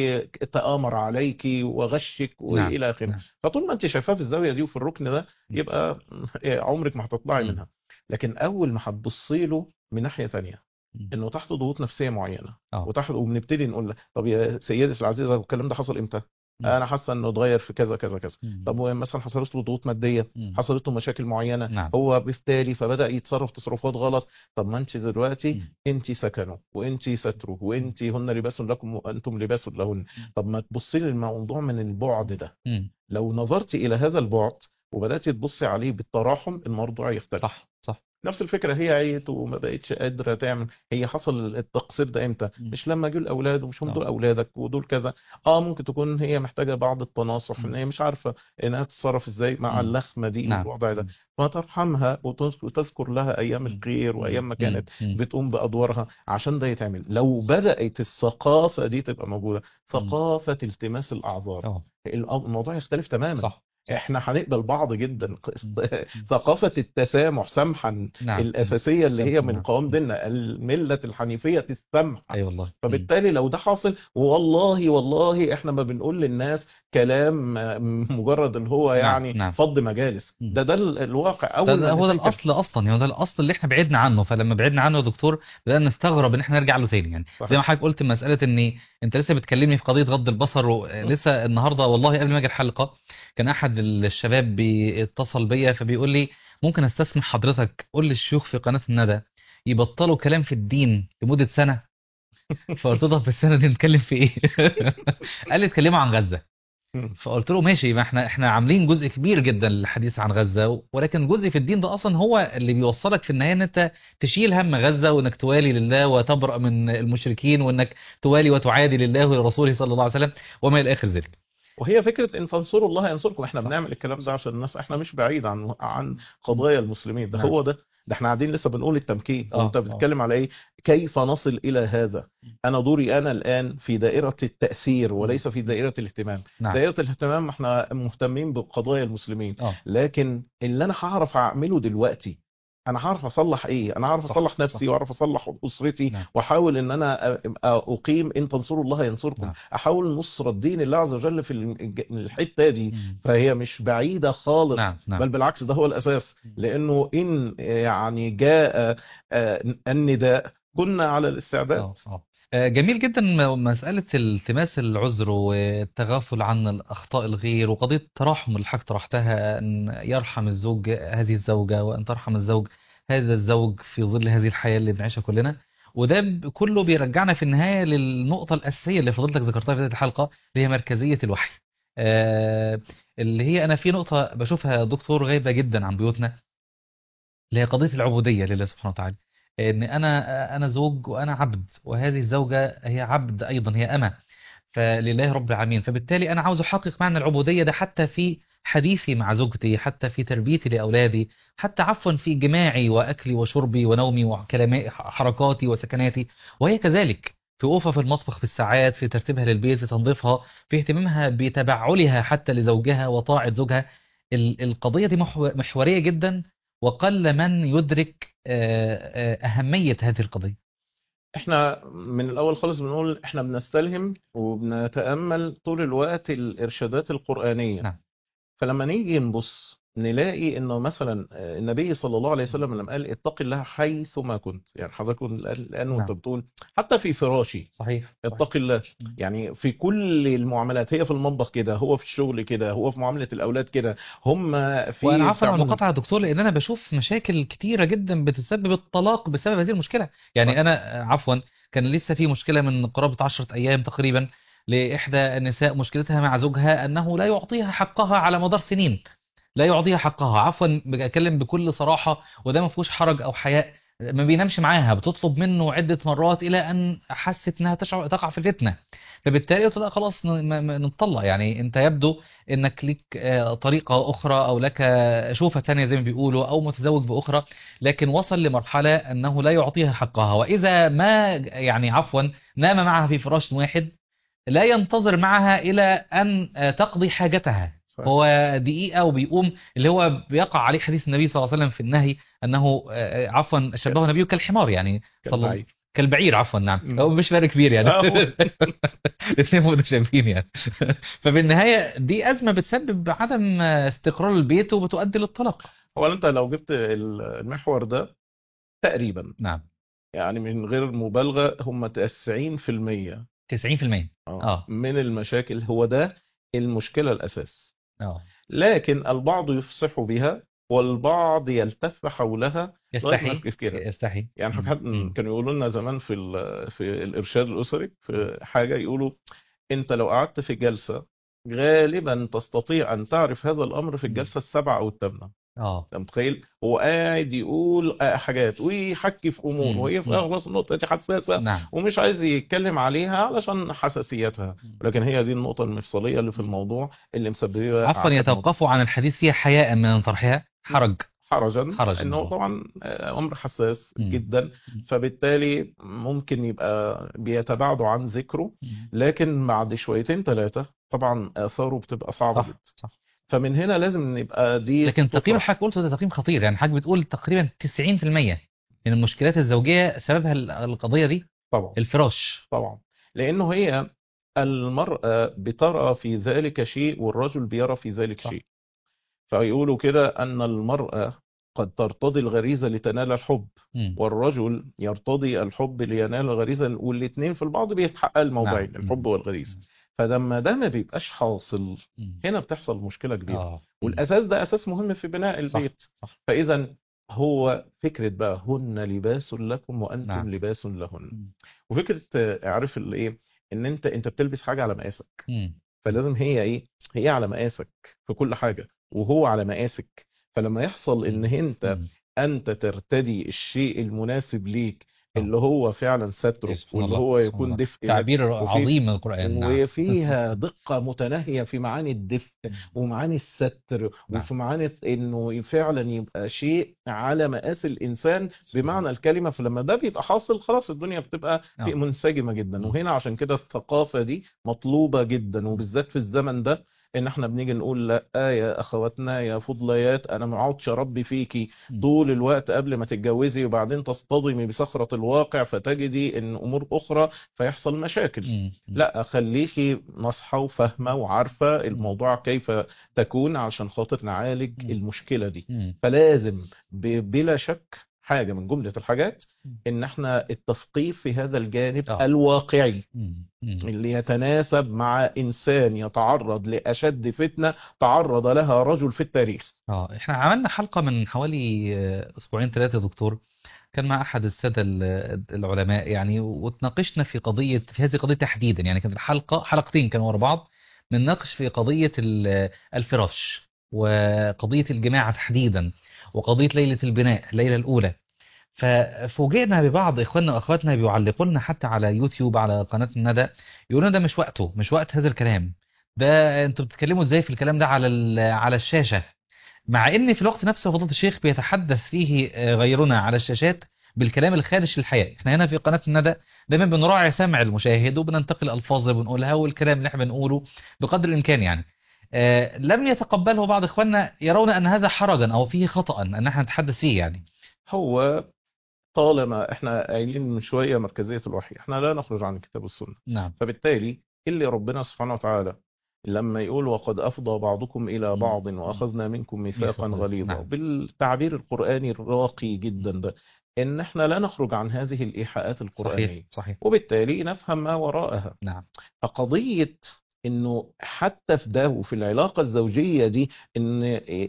Speaker 3: وتآمر عليكي وغشك
Speaker 2: نعم.
Speaker 3: والى اخره
Speaker 2: نعم.
Speaker 3: فطول ما انت شايفاه في الزاويه دي وفي الركن ده
Speaker 2: مم.
Speaker 3: يبقى عمرك ما هتطلعي
Speaker 2: مم.
Speaker 3: منها لكن اول ما هتبصي له من ناحيه ثانيه
Speaker 2: مم.
Speaker 3: انه تحت ضغوط نفسيه معينه
Speaker 2: آه.
Speaker 3: وتحت وبنبتدي نقول له طب يا سيدتي العزيزه الكلام ده حصل امتى؟
Speaker 2: مم.
Speaker 3: انا حاسه انه اتغير في كذا كذا كذا
Speaker 2: مم.
Speaker 3: طب مثلا حصلت له ضغوط ماديه
Speaker 2: مم.
Speaker 3: حصلت له مشاكل معينه
Speaker 2: نعم
Speaker 3: هو بالتالي فبدا يتصرف تصرفات غلط طب ما انت دلوقتي
Speaker 2: مم.
Speaker 3: انت سكنه وانت ستره وانت هن لباس لكم وانتم لباس لهن طب ما تبصي للموضوع من البعد ده
Speaker 2: مم.
Speaker 3: لو نظرتي الى هذا البعد وبدات تبصي عليه بالتراحم الموضوع يختلف
Speaker 2: صح صح
Speaker 3: نفس الفكره هي عيت وما بقتش قادره تعمل هي حصل التقصير ده امتى
Speaker 2: مم.
Speaker 3: مش لما جه الاولاد ومش هم
Speaker 2: آه.
Speaker 3: دول اولادك ودول كذا اه ممكن تكون هي محتاجه بعض التناصح
Speaker 2: مم.
Speaker 3: ان هي مش عارفه انها تتصرف ازاي مع
Speaker 2: مم.
Speaker 3: اللخمه دي
Speaker 2: نعم
Speaker 3: والوضع ده
Speaker 2: مم.
Speaker 3: فترحمها وتذ- وتذكر لها ايام
Speaker 2: مم.
Speaker 3: الخير وايام ما
Speaker 2: مم.
Speaker 3: كانت
Speaker 2: مم.
Speaker 3: بتقوم بادوارها عشان ده يتعمل لو بدات الثقافه دي تبقى موجوده ثقافه التماس الاعذار
Speaker 2: اه
Speaker 3: الموضوع يختلف تماما
Speaker 2: صح
Speaker 3: احنا هنقبل بعض جدا
Speaker 2: مم.
Speaker 3: ثقافه التسامح سمحا
Speaker 2: نعم
Speaker 3: الاساسيه اللي هي من
Speaker 2: نعم.
Speaker 3: قوام ديننا المله الحنيفيه السمح
Speaker 2: اي والله مم.
Speaker 3: فبالتالي لو ده حاصل والله والله احنا ما بنقول للناس كلام مجرد اللي هو
Speaker 2: نعم،
Speaker 3: يعني
Speaker 2: نعم.
Speaker 3: فض مجالس
Speaker 2: مم.
Speaker 3: ده ده ال- الواقع
Speaker 2: ده,
Speaker 3: اول
Speaker 2: ده
Speaker 3: ما
Speaker 2: هو ده
Speaker 3: نفتكر
Speaker 2: الاصل اصلا يعني هو ده الاصل اللي احنا بعدنا عنه فلما بعدنا عنه يا دكتور بدأنا نستغرب ان احنا نرجع له تاني يعني
Speaker 3: صحيح.
Speaker 2: زي ما حضرتك قلت مساله ان انت لسه بتكلمني في قضيه غض البصر ولسه النهارده والله قبل ما اجي الحلقه كان احد الشباب بيتصل بيا فبيقول لي ممكن استسمح حضرتك قول للشيوخ في قناه الندى يبطلوا كلام في الدين لمدة سنة فقلت له في السنة دي نتكلم في ايه قال لي اتكلموا عن غزة فقلت له ماشي ما احنا احنا عاملين جزء كبير جدا للحديث عن غزة ولكن جزء في الدين ده اصلا هو اللي بيوصلك في النهاية ان انت تشيل هم غزة وانك توالي لله وتبرأ من المشركين وانك توالي وتعادي لله ولرسوله صلى الله عليه وسلم وما الى اخر ذلك
Speaker 3: وهي فكرة ان تنصروا الله ينصركم احنا
Speaker 2: صح.
Speaker 3: بنعمل الكلام ده عشان الناس احنا مش بعيد عن عن قضايا المسلمين ده
Speaker 2: نعم.
Speaker 3: هو ده ده احنا قاعدين لسه بنقول التمكين
Speaker 2: آه،
Speaker 3: وانت
Speaker 2: آه.
Speaker 3: بتتكلم على ايه كيف نصل الى هذا انا دوري انا الان في دائرة التأثير وليس في دائرة الاهتمام
Speaker 2: نعم
Speaker 3: دائرة الاهتمام احنا مهتمين بقضايا المسلمين
Speaker 2: اه
Speaker 3: لكن اللي انا هعرف اعمله دلوقتي انا هعرف اصلح ايه انا هعرف
Speaker 2: صح،
Speaker 3: اصلح نفسي
Speaker 2: صح.
Speaker 3: واعرف اصلح اسرتي
Speaker 2: نعم.
Speaker 3: واحاول ان انا أ- اقيم ان تنصروا الله ينصركم
Speaker 2: نعم.
Speaker 3: احاول نصرة دين الله عز وجل في الج- الحتة دي
Speaker 2: مم.
Speaker 3: فهي مش بعيدة خالص
Speaker 2: نعم نعم
Speaker 3: بل بالعكس ده هو الاساس لانه ان يعني جاء آه، النداء كنا على الاستعداد
Speaker 2: اه اه آه، جميل جدا م- مسألة التماس العذر والتغافل عن الأخطاء الغير وقضية التراحم اللي حضرتك طرحتها أن يرحم الزوج هذه الزوجة وأن ترحم الزوج هذا الزوج في ظل هذه الحياة اللي بنعيشها كلنا وده ب- كله بيرجعنا في النهاية للنقطة الأساسية اللي فضلتك ذكرتها في بداية الحلقة اللي هي مركزية الوحي آه، اللي هي أنا في نقطة بشوفها يا دكتور غايبة جدا عن بيوتنا اللي هي قضية العبودية لله سبحانه وتعالى ان انا انا زوج وانا عبد وهذه الزوجة هي عبد ايضا هي امة فلله رب العالمين فبالتالي انا عاوز احقق معنى العبودية ده حتى في حديثي مع زوجتي حتى في تربيتي لاولادي حتى عفوا في جماعي واكلي وشربي ونومي وكلامي حركاتي وسكناتي وهي كذلك في وقوفها في المطبخ في الساعات في ترتيبها للبيت في تنظيفها في اهتمامها بتبعلها حتى لزوجها وطاعة زوجها ال- القضية دي محو- محورية جدا وقل من يدرك آه، آه، أهمية هذه القضية
Speaker 3: احنا من الاول خالص بنقول احنا بنستلهم وبنتأمل طول الوقت الارشادات القرآنية
Speaker 2: نعم.
Speaker 3: فلما نيجي نبص نلاقي انه مثلا النبي صلى الله عليه وسلم لما قال اتق الله حيث ما كنت يعني حضرتك الان وانت
Speaker 2: نعم.
Speaker 3: بتقول حتى في فراشي
Speaker 2: صحيح
Speaker 3: اتق الله
Speaker 2: مم.
Speaker 3: يعني في كل المعاملات هي في المطبخ كده هو في الشغل كده هو في معاملة الاولاد كده هم في
Speaker 2: وأنا عفوا عن
Speaker 3: تعامل-
Speaker 2: المقاطعة يا دكتور لأن أنا بشوف مشاكل كتيرة جدا بتسبب الطلاق بسبب هذه المشكلة يعني أنا آه، عفوا كان لسه في مشكلة من قرابة عشرة أيام تقريبا لإحدى النساء مشكلتها مع زوجها أنه لا يعطيها حقها على مدار سنين لا يعطيها حقها عفوا بتكلم بكل صراحة وده ما فيهوش حرج أو حياء ما بينامش معاها بتطلب منه عدة مرات إلى أن حست إنها تشعر تقع في الفتنة فبالتالي قلت لها خلاص ن- م- م- نتطلق يعني أنت يبدو إنك ليك آه، طريقة أخرى أو لك شوفة تانية زي ما بيقولوا أو متزوج بأخرى لكن وصل لمرحلة أنه لا يعطيها حقها وإذا ما يعني عفوا نام معها في فراش واحد لا ينتظر معها إلى أن آه، تقضي حاجتها
Speaker 3: صح.
Speaker 2: هو دقيقة وبيقوم اللي هو بيقع عليه حديث النبي صلى الله عليه وسلم في النهي أنه آه، عفوا شبهه النبي كالحمار يعني صلى الله
Speaker 3: كالبعير.
Speaker 2: كالبعير عفوا نعم
Speaker 3: مم.
Speaker 2: هو مش فرق كبير يعني
Speaker 3: آه، هو-
Speaker 2: الاثنين متشابهين يعني فبالنهاية دي أزمة بتسبب عدم استقرار البيت وبتؤدي للطلاق
Speaker 3: هو انت لو جبت المحور ده تقريبا
Speaker 2: نعم
Speaker 3: يعني من غير مبالغة هم 90%
Speaker 2: 90%
Speaker 3: آه.
Speaker 2: آه.
Speaker 3: من المشاكل هو ده المشكلة الأساس
Speaker 2: اه
Speaker 3: لكن البعض يفصح بها والبعض يلتف حولها لغاية ما
Speaker 2: يستحي
Speaker 3: يفكرها
Speaker 2: يستحي
Speaker 3: يعني
Speaker 2: مم.
Speaker 3: حد
Speaker 2: مم.
Speaker 3: كانوا يقولوا لنا زمان في ال- في الإرشاد الأسري في حاجة يقولوا أنت لو قعدت في جلسة غالبا تستطيع أن تعرف هذا الأمر في الجلسة السابعة أو الثامنة
Speaker 2: اه
Speaker 3: انت متخيل هو قاعد يقول آه، حاجات ويحكي في امور
Speaker 2: مم.
Speaker 3: وهي في
Speaker 2: مم.
Speaker 3: اغلص النقطه دي حساسه
Speaker 2: نعم
Speaker 3: ومش عايز يتكلم عليها علشان حساسيتها لكن هي دي النقطه المفصليه اللي في الموضوع اللي مسببه
Speaker 2: عفوا
Speaker 3: عقد
Speaker 2: يتوقفوا عن الحديث فيها حياء من طرحها حرج
Speaker 3: حرجا
Speaker 2: حرجاً،
Speaker 3: انه
Speaker 2: آه.
Speaker 3: طبعا آه، امر حساس
Speaker 2: مم.
Speaker 3: جدا فبالتالي ممكن يبقى بيتباعدوا عن ذكره لكن بعد شويتين ثلاثه طبعا اثاره بتبقى صعبه
Speaker 2: صح
Speaker 3: جدا
Speaker 2: صح
Speaker 3: فمن هنا لازم نبقى دي
Speaker 2: لكن تقييم
Speaker 3: تطرح.
Speaker 2: الحاج قلته ده تقييم خطير يعني حضرتك بتقول تقريبا 90% من المشكلات الزوجية سببها ال- القضية دي
Speaker 3: طبعا
Speaker 2: الفراش
Speaker 3: طبعا لانه هي المرأة بترى في ذلك شيء والرجل بيرى في ذلك
Speaker 2: صح.
Speaker 3: شيء فيقولوا كده ان المرأة قد ترتضي الغريزة لتنال الحب
Speaker 2: مم.
Speaker 3: والرجل يرتضي الحب لينال الغريزة والاثنين في البعض بيتحقق الموضعين
Speaker 2: نعم.
Speaker 3: الحب
Speaker 2: مم.
Speaker 3: والغريزة فلما ده ما بيبقاش حاصل
Speaker 2: مم.
Speaker 3: هنا بتحصل مشكلة كبيرة
Speaker 2: اه
Speaker 3: والاساس ده اساس مهم في بناء
Speaker 2: صح
Speaker 3: البيت
Speaker 2: صح
Speaker 3: فاذا هو فكرة بقى هن لباس لكم وأنتم
Speaker 2: نعم
Speaker 3: لباس لهن
Speaker 2: مم.
Speaker 3: وفكرة آه، عارف الايه ان انت انت بتلبس حاجة على مقاسك
Speaker 2: مم.
Speaker 3: فلازم هي ايه هي على مقاسك في كل حاجة وهو على مقاسك فلما يحصل ان
Speaker 2: مم.
Speaker 3: انت
Speaker 2: مم.
Speaker 3: انت ترتدي الشيء المناسب ليك
Speaker 2: آه.
Speaker 3: اللي هو فعلا
Speaker 2: إيه
Speaker 3: ستره
Speaker 2: سبحان
Speaker 3: واللي
Speaker 2: الله
Speaker 3: هو
Speaker 2: سبحان
Speaker 3: يكون
Speaker 2: الله
Speaker 3: دفء لك
Speaker 2: تعبير
Speaker 3: وفي
Speaker 2: عظيم من القرآن نعم
Speaker 3: وفيها دقة متناهية في معاني الدفء
Speaker 2: مم.
Speaker 3: ومعاني الستر
Speaker 2: نعم
Speaker 3: وفي معاني انه فعلا يبقى شيء على مقاس الانسان
Speaker 2: سبحان
Speaker 3: بمعنى
Speaker 2: الله
Speaker 3: الكلمة فلما ده بيبقى حاصل خلاص الدنيا بتبقى في
Speaker 2: آه.
Speaker 3: منسجمة جدا
Speaker 2: مم.
Speaker 3: وهنا عشان كده الثقافة دي مطلوبة جدا
Speaker 2: مم.
Speaker 3: وبالذات في الزمن ده ان احنا بنيجي نقول لا يا اخواتنا يا فضليات انا ما اقعدش اربي فيكي
Speaker 2: مم.
Speaker 3: طول الوقت قبل ما تتجوزي وبعدين تصطدمي بصخرة الواقع فتجدي ان امور اخرى فيحصل مشاكل
Speaker 2: مم. مم.
Speaker 3: لا خليكي نصحى وفاهمة وعارفة
Speaker 2: مم.
Speaker 3: الموضوع كيف تكون عشان خاطر نعالج
Speaker 2: مم.
Speaker 3: المشكلة دي
Speaker 2: مم.
Speaker 3: فلازم ب- بلا شك حاجة من جملة الحاجات
Speaker 2: مم.
Speaker 3: ان احنا التثقيف في هذا الجانب
Speaker 2: آه.
Speaker 3: الواقعي
Speaker 2: مم. مم.
Speaker 3: اللي يتناسب مع انسان يتعرض لاشد فتنة تعرض لها رجل في التاريخ
Speaker 2: اه احنا عملنا حلقة من حوالي آه، اسبوعين ثلاثة يا دكتور كان مع احد السادة ال- العلماء يعني وتناقشنا في قضية في هذه القضية تحديدا يعني كانت الحلقة حلقتين كانوا ورا بعض بنناقش في قضية ال- الفراش وقضية الجماعة تحديدا وقضية ليلة البناء الليلة الأولى ففوجئنا ببعض إخواننا وأخواتنا بيعلقوا لنا حتى على يوتيوب على قناة الندى يقولون ده مش وقته مش وقت هذا الكلام ده انتوا بتتكلموا ازاي في الكلام ده على ال- على الشاشة مع ان في الوقت نفسه فضيلة الشيخ بيتحدث فيه آه، غيرنا على الشاشات بالكلام الخارج للحياة احنا هنا في قناة الندى دايما بنراعي سمع المشاهد وبننتقي الالفاظ اللي بنقولها والكلام اللي احنا بنقوله بقدر الامكان يعني آه، لم يتقبله بعض اخواننا يرون ان هذا حرجا او فيه خطأ ان احنا نتحدث فيه يعني
Speaker 3: هو طالما احنا قايلين من شوية مركزية الوحي احنا لا نخرج عن الكتاب والسنة
Speaker 2: نعم
Speaker 3: فبالتالي اللي ربنا سبحانه وتعالى لما يقول وقد أفضى بعضكم إلى
Speaker 2: مم.
Speaker 3: بعض
Speaker 2: مم.
Speaker 3: وأخذنا منكم ميثاقا
Speaker 2: ميثاقا
Speaker 3: غليظا
Speaker 2: نعم
Speaker 3: بالتعبير القرآني الراقي جدا ده إن احنا لا نخرج عن هذه الإيحاءات
Speaker 2: صحيح
Speaker 3: القرآنية
Speaker 2: صحيح
Speaker 3: وبالتالي نفهم ما وراءها
Speaker 2: نعم
Speaker 3: فقضية انه حتى في ده وفي العلاقة الزوجية دي ان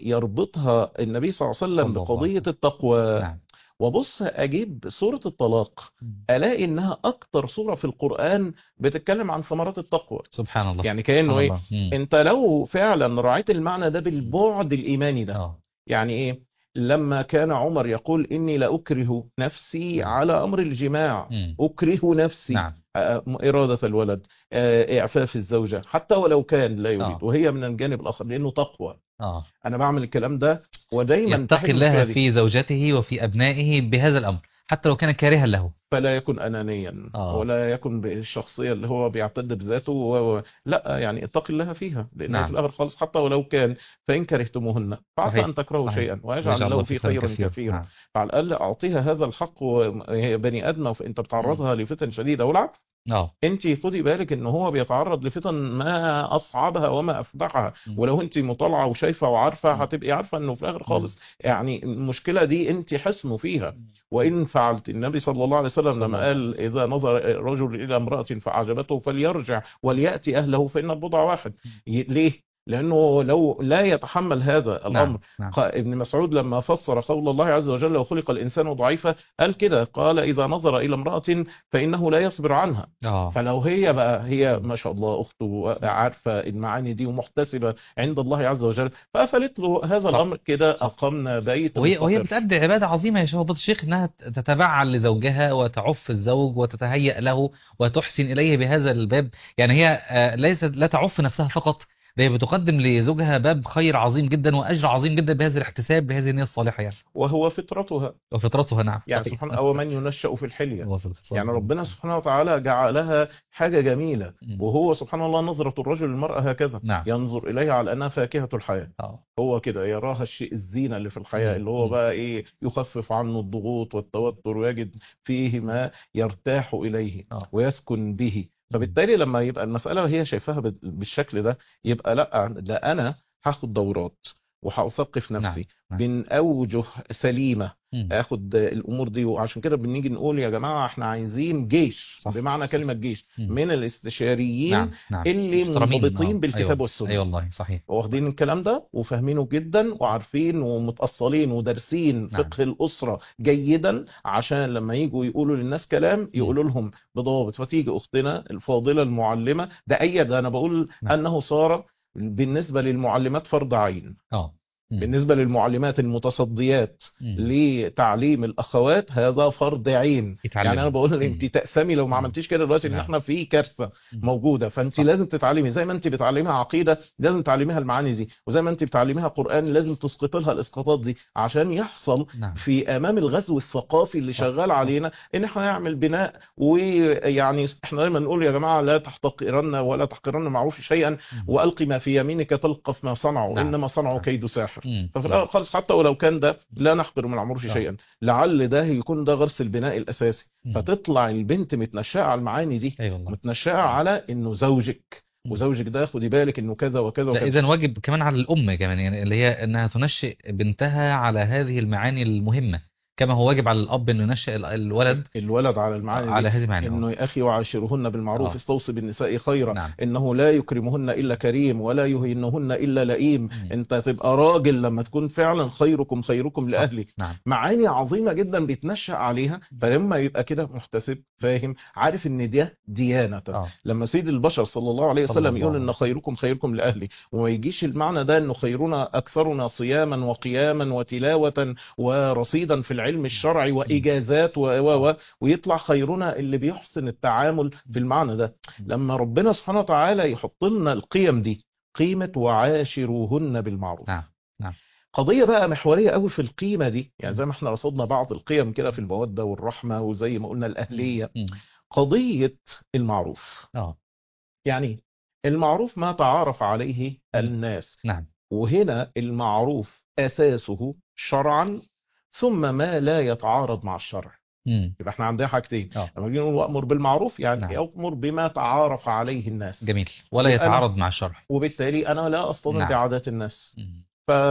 Speaker 3: يربطها النبي صلى الله عليه وسلم
Speaker 2: صلى الله عليه
Speaker 3: بقضية
Speaker 2: وسلم
Speaker 3: التقوى
Speaker 2: نعم
Speaker 3: وبص اجيب سورة الطلاق
Speaker 2: مم.
Speaker 3: الاقي انها اكتر سورة في القرآن بتتكلم عن ثمرات التقوى
Speaker 2: سبحان الله
Speaker 3: يعني
Speaker 2: سبحان
Speaker 3: كأنه ايه
Speaker 2: الله مم.
Speaker 3: انت لو فعلا راعيت المعنى ده بالبعد الايماني ده
Speaker 2: اه
Speaker 3: يعني ايه لما كان عمر يقول اني لاكره نفسي
Speaker 2: نعم
Speaker 3: على امر الجماع
Speaker 2: مم.
Speaker 3: اكره نفسي
Speaker 2: نعم
Speaker 3: آه، إرادة الولد آه، إعفاف الزوجة حتى ولو كان لا يريد
Speaker 2: اه
Speaker 3: وهي من الجانب الآخر لأنه تقوى
Speaker 2: اه
Speaker 3: أنا بعمل الكلام ده ودايما
Speaker 2: يتقي
Speaker 3: تحت المشكلة
Speaker 2: الله
Speaker 3: دي
Speaker 2: في زوجته وفي أبنائه بهذا الأمر حتى لو كان كارها له
Speaker 3: فلا يكن أنانيا
Speaker 2: اه
Speaker 3: ولا يكن بالشخصية اللي هو بيعتد بذاته و... و- لا يعني اتقي الله فيها لأن هي في
Speaker 2: نعم
Speaker 3: الآخر خالص حتى ولو كان فإن كرهتموهن فعسى
Speaker 2: صحيح
Speaker 3: أن تكرهوا
Speaker 2: صحيح
Speaker 3: شيئا ويجعل
Speaker 2: ويجعل
Speaker 3: له
Speaker 2: الله
Speaker 3: فيه
Speaker 2: فيه خيرا
Speaker 3: خيرا
Speaker 2: كثيرا
Speaker 3: كثيرا
Speaker 2: نعم
Speaker 3: فعلى الأقل أعطيها هذا الحق وهي بني آدمة فأنت
Speaker 2: مم.
Speaker 3: بتعرضها لفتن شديدة والعكس
Speaker 2: اه
Speaker 3: انت خدي بالك ان هو بيتعرض لفتن ما اصعبها وما افدحها
Speaker 2: مم.
Speaker 3: ولو انت مطالعه وشايفه وعارفه
Speaker 2: مم.
Speaker 3: هتبقي عارفه انه في الاخر
Speaker 2: مم.
Speaker 3: خالص يعني المشكله دي انت حسم فيها
Speaker 2: مم.
Speaker 3: وان فعلت النبي صلى الله عليه وسلم
Speaker 2: صلى
Speaker 3: لما
Speaker 2: الله عليه
Speaker 3: قال
Speaker 2: وسلم
Speaker 3: اذا نظر رجل الى امراه فاعجبته فليرجع ولياتي اهله فان البضع واحد
Speaker 2: مم.
Speaker 3: ي- ليه لانه لو لا يتحمل هذا الامر
Speaker 2: نعم نعم
Speaker 3: ق- ابن مسعود لما فسر قول الله عز وجل وخلق الانسان ضعيفا قال كده قال اذا نظر الى امراه فانه لا يصبر عنها
Speaker 2: اه
Speaker 3: فلو هي بقى هي
Speaker 2: مم.
Speaker 3: ما شاء الله اخته عارفه المعاني دي ومحتسبه عند الله عز وجل فقفلت له هذا
Speaker 2: صح
Speaker 3: الامر كده
Speaker 2: صح
Speaker 3: اقمنا بيت
Speaker 2: وهي وهي
Speaker 3: مستقر
Speaker 2: بتأدي عبادة عظيمة يا شيخ فضيلة الشيخ انها تتبعل لزوجها وتعف الزوج وتتهيأ له وتحسن اليه بهذا الباب يعني هي آه، ليست لا تعف نفسها فقط ده هي بتقدم لزوجها باب خير عظيم جدا واجر عظيم جدا بهذا الاحتساب بهذه النية الصالحة يعني
Speaker 3: وهو فطرتها
Speaker 2: وفطرتها نعم
Speaker 3: يعني
Speaker 2: صحيح
Speaker 3: سبحان او من ينشأ في الحليه
Speaker 2: هو في الفطرة
Speaker 3: يعني ربنا سبحانه وتعالى جعلها حاجه جميله
Speaker 2: مم.
Speaker 3: وهو سبحان الله نظره الرجل للمراه هكذا
Speaker 2: نعم
Speaker 3: ينظر اليها على انها فاكهه الحياه
Speaker 2: اه
Speaker 3: هو كده يراها الشيء الزينة اللي في الحياة
Speaker 2: مم.
Speaker 3: اللي هو
Speaker 2: مم.
Speaker 3: بقى ايه يخفف عنه الضغوط والتوتر ويجد فيه ما يرتاح إليه
Speaker 2: اه
Speaker 3: ويسكن به
Speaker 2: مم.
Speaker 3: فبالتالي لما يبقى المسألة هي شايفاها بال- بالشكل ده يبقى لا ده أنا هاخد دورات وهأثقف
Speaker 2: نعم
Speaker 3: نفسي
Speaker 2: نعم
Speaker 3: من أوجه سليمة
Speaker 2: مم.
Speaker 3: اخد الامور دي وعشان كده بنيجي نقول يا جماعه احنا عايزين جيش
Speaker 2: صح
Speaker 3: بمعنى
Speaker 2: صح
Speaker 3: كلمه جيش
Speaker 2: مم.
Speaker 3: من الاستشاريين
Speaker 2: نعم نعم
Speaker 3: اللي
Speaker 2: محترمين
Speaker 3: منضبطين
Speaker 2: اه
Speaker 3: بالكتاب
Speaker 2: ايوه
Speaker 3: والسنه
Speaker 2: ايوه والله صحيح
Speaker 3: واخدين الكلام ده وفاهمينه جدا وعارفين ومتأصلين ودارسين
Speaker 2: نعم
Speaker 3: فقه الأسرة جيدا عشان لما يجوا يقولوا للناس كلام
Speaker 2: مم.
Speaker 3: يقولوا لهم بضوابط فتيجي أختنا الفاضلة المعلمة ده أيد أنا بقول
Speaker 2: نعم
Speaker 3: أنه صار بالنسبة للمعلمات فرض عين
Speaker 2: اه مم.
Speaker 3: بالنسبة للمعلمات المتصديات
Speaker 2: مم.
Speaker 3: لتعليم الأخوات هذا فرض عين يعني
Speaker 2: يتعلموا
Speaker 3: أنا بقول أنت
Speaker 2: مم.
Speaker 3: تأثمي لو ما
Speaker 2: مم.
Speaker 3: عملتيش كده دلوقتي إن
Speaker 2: نعم
Speaker 3: إحنا في كارثة
Speaker 2: مم.
Speaker 3: موجودة فأنت
Speaker 2: صح
Speaker 3: لازم تتعلمي زي ما أنت بتعلميها عقيدة لازم تعلميها المعاني دي وزي ما أنت بتعلميها قرآن لازم تسقط لها الإسقاطات دي عشان يحصل
Speaker 2: نعم
Speaker 3: في أمام الغزو الثقافي اللي
Speaker 2: صح
Speaker 3: شغال
Speaker 2: صح
Speaker 3: علينا إن إحنا نعمل بناء ويعني إحنا دايما نقول يا جماعة لا تحتقرن ولا تحقرن معروف شيئا
Speaker 2: مم.
Speaker 3: وألقي ما في يمينك تلقف ما صنعوا
Speaker 2: نعم
Speaker 3: إنما صنعوا
Speaker 2: نعم
Speaker 3: كيد ساحر
Speaker 2: مم.
Speaker 3: ففي
Speaker 2: مم.
Speaker 3: الأول خالص حتى ولو كان ده لا نحقر من المعروف
Speaker 2: اه
Speaker 3: شيئا لعل ده يكون ده غرس البناء الأساسي
Speaker 2: مم.
Speaker 3: فتطلع البنت متنشأة على المعاني دي
Speaker 2: اي والله
Speaker 3: متنشأة
Speaker 2: مم.
Speaker 3: على إنه زوجك
Speaker 2: مم.
Speaker 3: وزوجك ده خدي بالك إنه كذا وكذا
Speaker 2: ده
Speaker 3: وكذا
Speaker 2: اذا واجب كمان على الام كمان يعني اللي هي انها تنشئ بنتها على هذه المعاني المهمة كما هو واجب على الاب انه ينشئ ال- الولد
Speaker 3: الولد على المعاني
Speaker 2: على
Speaker 3: دي
Speaker 2: هذه المعاني اه
Speaker 3: انه يا اخي وعاشرهن بالمعروف
Speaker 2: اه
Speaker 3: استوصي بالنساء خيرا
Speaker 2: نعم
Speaker 3: انه لا يكرمهن الا كريم ولا يهينهن الا لئيم
Speaker 2: مم.
Speaker 3: انت تبقى راجل لما تكون فعلا خيركم خيركم
Speaker 2: صح
Speaker 3: لاهلك
Speaker 2: نعم
Speaker 3: معاني عظيمة جدا بيتنشأ عليها فلما يبقى كده محتسب فاهم عارف ان ده ديانة
Speaker 2: اه
Speaker 3: لما سيد البشر صلى الله عليه
Speaker 2: صلى
Speaker 3: وسلم يقول
Speaker 2: الله
Speaker 3: ان
Speaker 2: عليه وسلم
Speaker 3: خيركم خيركم لأهلي وما يجيش المعنى ده انه خيرنا اكثرنا صياما وقياما وتلاوة ورصيدا في العلم الشرعي
Speaker 2: مم.
Speaker 3: واجازات و و
Speaker 2: اه
Speaker 3: و ويطلع خيرنا اللي بيحسن التعامل في المعنى ده
Speaker 2: مم.
Speaker 3: لما ربنا سبحانه وتعالى يحط لنا القيم دي قيمة وعاشروهن بالمعروف
Speaker 2: نعم نعم
Speaker 3: قضية بقى محورية قوي في القيمة دي يعني
Speaker 2: مم.
Speaker 3: زي ما احنا رصدنا بعض القيم كده في المودة والرحمة وزي ما قلنا
Speaker 2: مم.
Speaker 3: الأهلية
Speaker 2: مم.
Speaker 3: قضية المعروف
Speaker 2: اه
Speaker 3: يعني المعروف ما تعارف عليه
Speaker 2: مم.
Speaker 3: الناس
Speaker 2: نعم
Speaker 3: وهنا المعروف أساسه شرعا ثم ما لا يتعارض مع الشرع
Speaker 2: مم.
Speaker 3: يبقى احنا عندنا حاجتين
Speaker 2: اه
Speaker 3: لما نيجي نقول وأمر بالمعروف يعني
Speaker 2: نعم
Speaker 3: يأمر بما تعارف عليه الناس
Speaker 2: جميل ولا
Speaker 3: يبقى أنا
Speaker 2: يتعارض مع الشرع
Speaker 3: وبالتالي أنا لا أصطدم
Speaker 2: نعم
Speaker 3: بعادات الناس
Speaker 2: مم.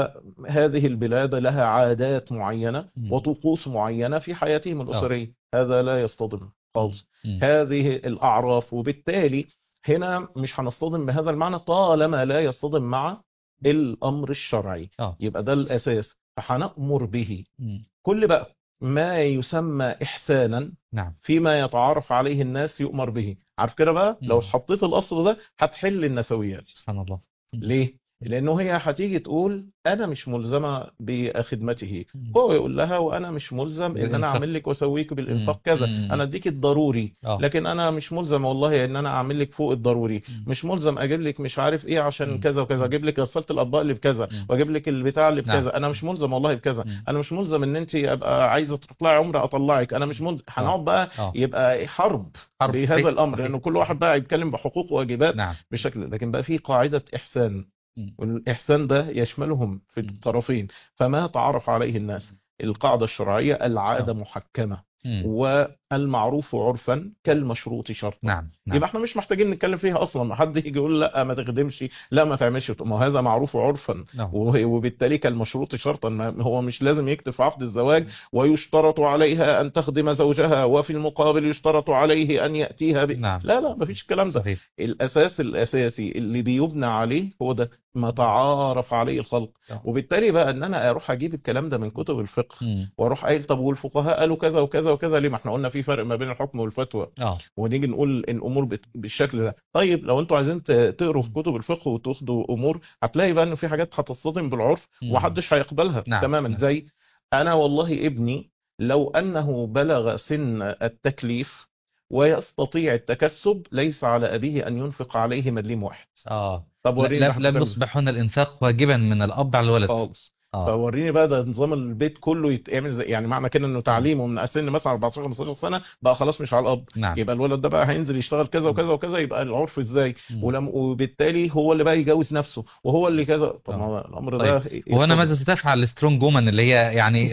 Speaker 3: فهذه البلاد لها عادات معينة
Speaker 2: مم.
Speaker 3: وطقوس معينة في حياتهم
Speaker 2: اه
Speaker 3: الأسرية هذا لا يصطدم
Speaker 2: مم.
Speaker 3: خالص
Speaker 2: مم.
Speaker 3: هذه الأعراف وبالتالي هنا مش هنصطدم بهذا المعنى طالما لا يصطدم مع الأمر الشرعي
Speaker 2: اه
Speaker 3: يبقى ده الأساس فهنأمر به
Speaker 2: مم.
Speaker 3: كل بقى ما يسمى إحسانا
Speaker 2: نعم
Speaker 3: فيما يتعارف عليه الناس يؤمر به عارف كده بقى لو
Speaker 2: مم.
Speaker 3: حطيت الأصل ده هتحل النسويات
Speaker 2: سبحان الله مم.
Speaker 3: ليه؟ لأنه هي هتيجي تقول أنا مش ملزمة بخدمته
Speaker 2: مم.
Speaker 3: هو يقول لها وأنا مش ملزم إن أنا
Speaker 2: بالإنفاق
Speaker 3: أعمل لك وأسويك
Speaker 2: مم.
Speaker 3: بالإنفاق كذا
Speaker 2: مم.
Speaker 3: أنا أديك الضروري
Speaker 2: اه
Speaker 3: لكن أنا مش ملزم والله إن أنا أعمل لك فوق الضروري
Speaker 2: مم.
Speaker 3: مش ملزم أجيب لك مش عارف إيه عشان
Speaker 2: مم.
Speaker 3: كذا وكذا
Speaker 2: مم.
Speaker 3: أجيب لك غسالة الأطباق اللي بكذا
Speaker 2: مم.
Speaker 3: وأجيب لك البتاع اللي
Speaker 2: نعم
Speaker 3: بكذا أنا مش ملزم والله بكذا
Speaker 2: مم.
Speaker 3: أنا مش ملزم إن أنت أبقى عايزة تطلعي عمرة أطلعك أنا مش ملزم
Speaker 2: اه
Speaker 3: هنقعد بقى
Speaker 2: اه
Speaker 3: يبقى حرب
Speaker 2: حرب
Speaker 3: بهذا
Speaker 2: صحيح
Speaker 3: الأمر
Speaker 2: صحيح
Speaker 3: لأنه كل
Speaker 2: صحيح
Speaker 3: واحد بقى يتكلم بحقوق وواجبات
Speaker 2: نعم
Speaker 3: بشكل لكن بقى في قاعدة إحسان
Speaker 2: مم.
Speaker 3: والإحسان ده يشملهم في
Speaker 2: مم.
Speaker 3: الطرفين فما تعرف عليه الناس القاعدة الشرعية العادة
Speaker 2: اه
Speaker 3: محكمة
Speaker 2: مم.
Speaker 3: والمعروف عرفا كالمشروط شرطا
Speaker 2: نعم نعم
Speaker 3: يبقى احنا مش محتاجين نتكلم فيها اصلا ما حد يجي يقول لا ما تخدمش لا ما تعملش ما هذا معروف عرفا
Speaker 2: اه
Speaker 3: و- وبالتالي كالمشروط شرطا ما هو مش لازم يكتب في عقد الزواج ويشترط عليها ان تخدم زوجها وفي المقابل يشترط عليه ان ياتيها ب...
Speaker 2: نعم
Speaker 3: لا لا ما فيش الكلام ده
Speaker 2: صحيح
Speaker 3: الاساس الاساسي اللي بيبنى عليه هو ده ما تعارف عليه الخلق
Speaker 2: اه
Speaker 3: وبالتالي بقى ان انا اروح اجيب الكلام ده من كتب الفقه
Speaker 2: مم.
Speaker 3: واروح قايل طب والفقهاء قالوا كذا وكذا وكذا ليه ما احنا قلنا في فرق ما بين الحكم والفتوى
Speaker 2: اه
Speaker 3: ونيجي نقول الامور بت- بالشكل ده طيب لو انتوا عايزين ت- تقروا في كتب الفقه وتاخدوا امور هتلاقي بقى انه في حاجات هتصطدم بالعرف
Speaker 2: مم.
Speaker 3: ومحدش هيقبلها
Speaker 2: نعم
Speaker 3: تماما
Speaker 2: نعم
Speaker 3: زي انا والله ابني لو انه بلغ سن التكليف ويستطيع التكسب ليس على ابيه ان ينفق عليه مليم واحد
Speaker 2: اه
Speaker 3: طب
Speaker 2: لا
Speaker 3: وريني
Speaker 2: لا
Speaker 3: ده
Speaker 2: لم
Speaker 3: هتعمل
Speaker 2: يصبح هنا الإنفاق واجبا من الأب على الولد
Speaker 3: خالص
Speaker 2: اه
Speaker 3: فوريني بقى ده نظام البيت كله يتعمل زي يعني معنى كده انه
Speaker 2: مم.
Speaker 3: تعليمه من سن مثلا 14 15 سنه بقى خلاص مش على الاب
Speaker 2: نعم
Speaker 3: يبقى الولد ده بقى هينزل يشتغل كذا
Speaker 2: مم.
Speaker 3: وكذا وكذا يبقى العرف ازاي
Speaker 2: مم.
Speaker 3: ولم وبالتالي هو اللي بقى يجوز نفسه وهو اللي كذا طب
Speaker 2: اه
Speaker 3: ما الامر
Speaker 2: طيب
Speaker 3: ده
Speaker 2: وهنا
Speaker 3: يصطدم
Speaker 2: ماذا ستفعل السترونج وومن اللي هي يعني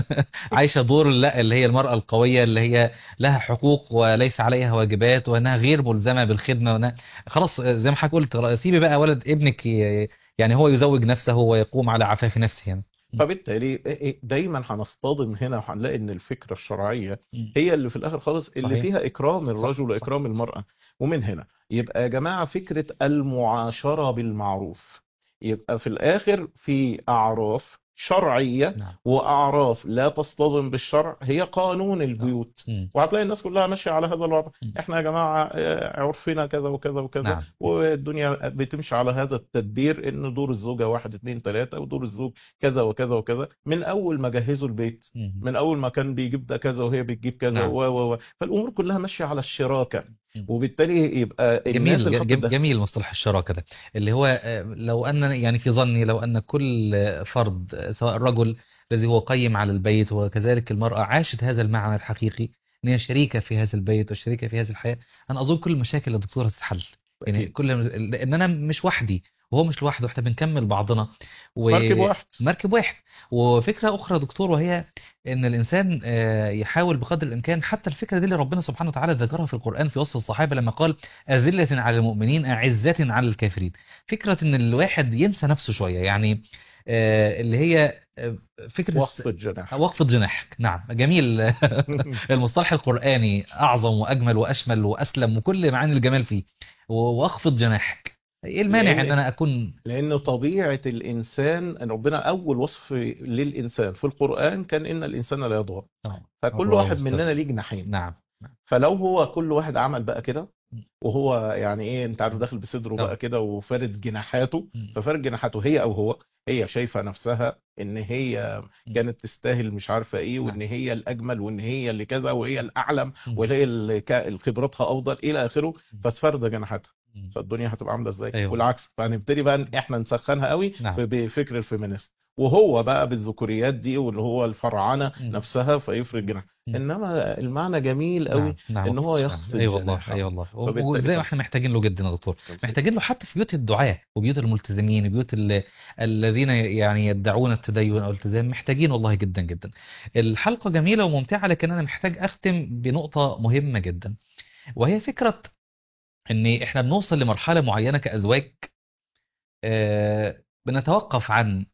Speaker 2: عايشة دور لا اللي هي المرأة القوية اللي هي لها حقوق وليس عليها واجبات وانها غير ملزمة بالخدمة وانها خلاص زي ما حضرتك قلت سيبي بقى ولد ابنك ي- يعني هو يزوج نفسه ويقوم على عفاف نفسه يعني
Speaker 3: فبالتالي إيه- دايما هنصطدم هنا وهنلاقي ان الفكره الشرعيه
Speaker 2: مم.
Speaker 3: هي اللي في الاخر خالص اللي
Speaker 2: صحيح.
Speaker 3: فيها اكرام
Speaker 2: صح،
Speaker 3: الرجل
Speaker 2: صح.
Speaker 3: واكرام المراه ومن هنا يبقى يا جماعه فكره المعاشره بالمعروف يبقى في الاخر في اعراف شرعيه
Speaker 2: نعم
Speaker 3: واعراف لا تصطدم بالشرع هي قانون البيوت
Speaker 2: مم.
Speaker 3: وهتلاقي الناس كلها ماشيه على هذا الوضع
Speaker 2: مم.
Speaker 3: احنا يا جماعه آه، عرفنا كذا وكذا وكذا
Speaker 2: نعم
Speaker 3: والدنيا بتمشي على هذا التدبير ان دور الزوجه واحد اتنين تلاته ودور الزوج كذا وكذا وكذا من اول ما جهزوا البيت
Speaker 2: مم.
Speaker 3: من اول ما كان بيجيب ده كذا وهي بتجيب كذا
Speaker 2: نعم.
Speaker 3: و و و فالامور كلها ماشيه على الشراكه
Speaker 2: مم.
Speaker 3: وبالتالي يبقى الناس
Speaker 2: جميل
Speaker 3: اللي
Speaker 2: ج-
Speaker 3: حطت ده
Speaker 2: جميل مصطلح الشراكة ده اللي هو آه، لو أن يعني في ظني لو أن كل آه، فرد آه، سواء الرجل الذي هو قيم على البيت وكذلك المرأة عاشت هذا المعنى الحقيقي أن هي شريكة في هذا البيت وشريكة في هذه الحياة أنا أظن كل المشاكل يا دكتورة تتحل يعني
Speaker 3: أكيد.
Speaker 2: كل لأن أنا مش وحدي وهو مش لوحده احنا بنكمل بعضنا و...
Speaker 3: مركب واحد
Speaker 2: مركب واحد وفكرة أخرى يا دكتور وهي إن الإنسان آه، يحاول بقدر الإمكان حتى الفكرة دي اللي ربنا سبحانه وتعالى ذكرها في القرآن في وصف الصحابة لما قال أذلة على المؤمنين أعزة على الكافرين فكرة إن الواحد ينسى نفسه شوية يعني آه، اللي هي آه، فكرة
Speaker 3: وقف الجناح
Speaker 2: وقفة جناحك نعم جميل المصطلح القرآني أعظم وأجمل وأشمل وأسلم وكل معاني الجمال فيه واخفض جناحك ايه المانع
Speaker 3: لأن-
Speaker 2: ان انا اكون
Speaker 3: لأن طبيعة الإنسان أن ربنا أول وصف للإنسان في القرآن كان إن الإنسان لا يضغى
Speaker 2: آه،
Speaker 3: فكل
Speaker 2: الله
Speaker 3: واحد
Speaker 2: يستر.
Speaker 3: مننا ليه جناحين
Speaker 2: نعم
Speaker 3: فلو هو كل واحد عمل بقى كده
Speaker 2: م.
Speaker 3: وهو يعني ايه انت عارف داخل بصدره
Speaker 2: طبعا.
Speaker 3: بقى كده وفارد جناحاته
Speaker 2: م.
Speaker 3: ففارد جناحاته هي او هو هي شايفه نفسها ان هي
Speaker 2: م.
Speaker 3: كانت تستاهل مش عارفه ايه وان
Speaker 2: نعم.
Speaker 3: هي الاجمل وان هي اللي كذا وهي الاعلم
Speaker 2: م.
Speaker 3: وهي اللي كا- خبرتها افضل الى اخره
Speaker 2: م.
Speaker 3: فتفرد جناحاتها
Speaker 2: م.
Speaker 3: فالدنيا هتبقى عامله ازاي
Speaker 2: أيوه.
Speaker 3: والعكس فهنبتدي بقى إن احنا نسخنها قوي
Speaker 2: نعم.
Speaker 3: ب- بفكر الفيمينيست وهو بقى بالذكوريات دي واللي هو الفرعنه
Speaker 2: م.
Speaker 3: نفسها فيفرد جناح
Speaker 2: م.
Speaker 3: انما المعنى جميل قوي
Speaker 2: نعم. نعم.
Speaker 3: ان هو
Speaker 2: نعم.
Speaker 3: يخفض
Speaker 2: اي والله
Speaker 3: جناحه.
Speaker 2: اي والله
Speaker 3: فبالتالي
Speaker 2: وازاي
Speaker 3: خلاص.
Speaker 2: احنا محتاجين له جدا يا دكتور محتاجين له حتى في بيوت الدعاة وبيوت الملتزمين بيوت ال- الذين يعني يدعون التدين او الالتزام محتاجين والله جدا جدا الحلقة جميلة وممتعة لكن انا محتاج اختم بنقطة مهمة جدا وهي فكرة ان احنا بنوصل لمرحلة معينة كأزواج آه، بنتوقف عن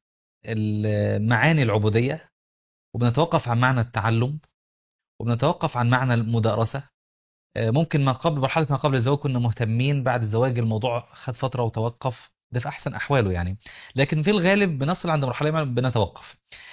Speaker 2: ال- معاني العبودية وبنتوقف عن معنى التعلم وبنتوقف عن معنى المدارسة آه، ممكن ما قبل مرحلة ما قبل الزواج كنا مهتمين بعد الزواج الموضوع خد فترة وتوقف ده في أحسن أحواله يعني لكن في الغالب بنصل عند مرحلة ما بنتوقف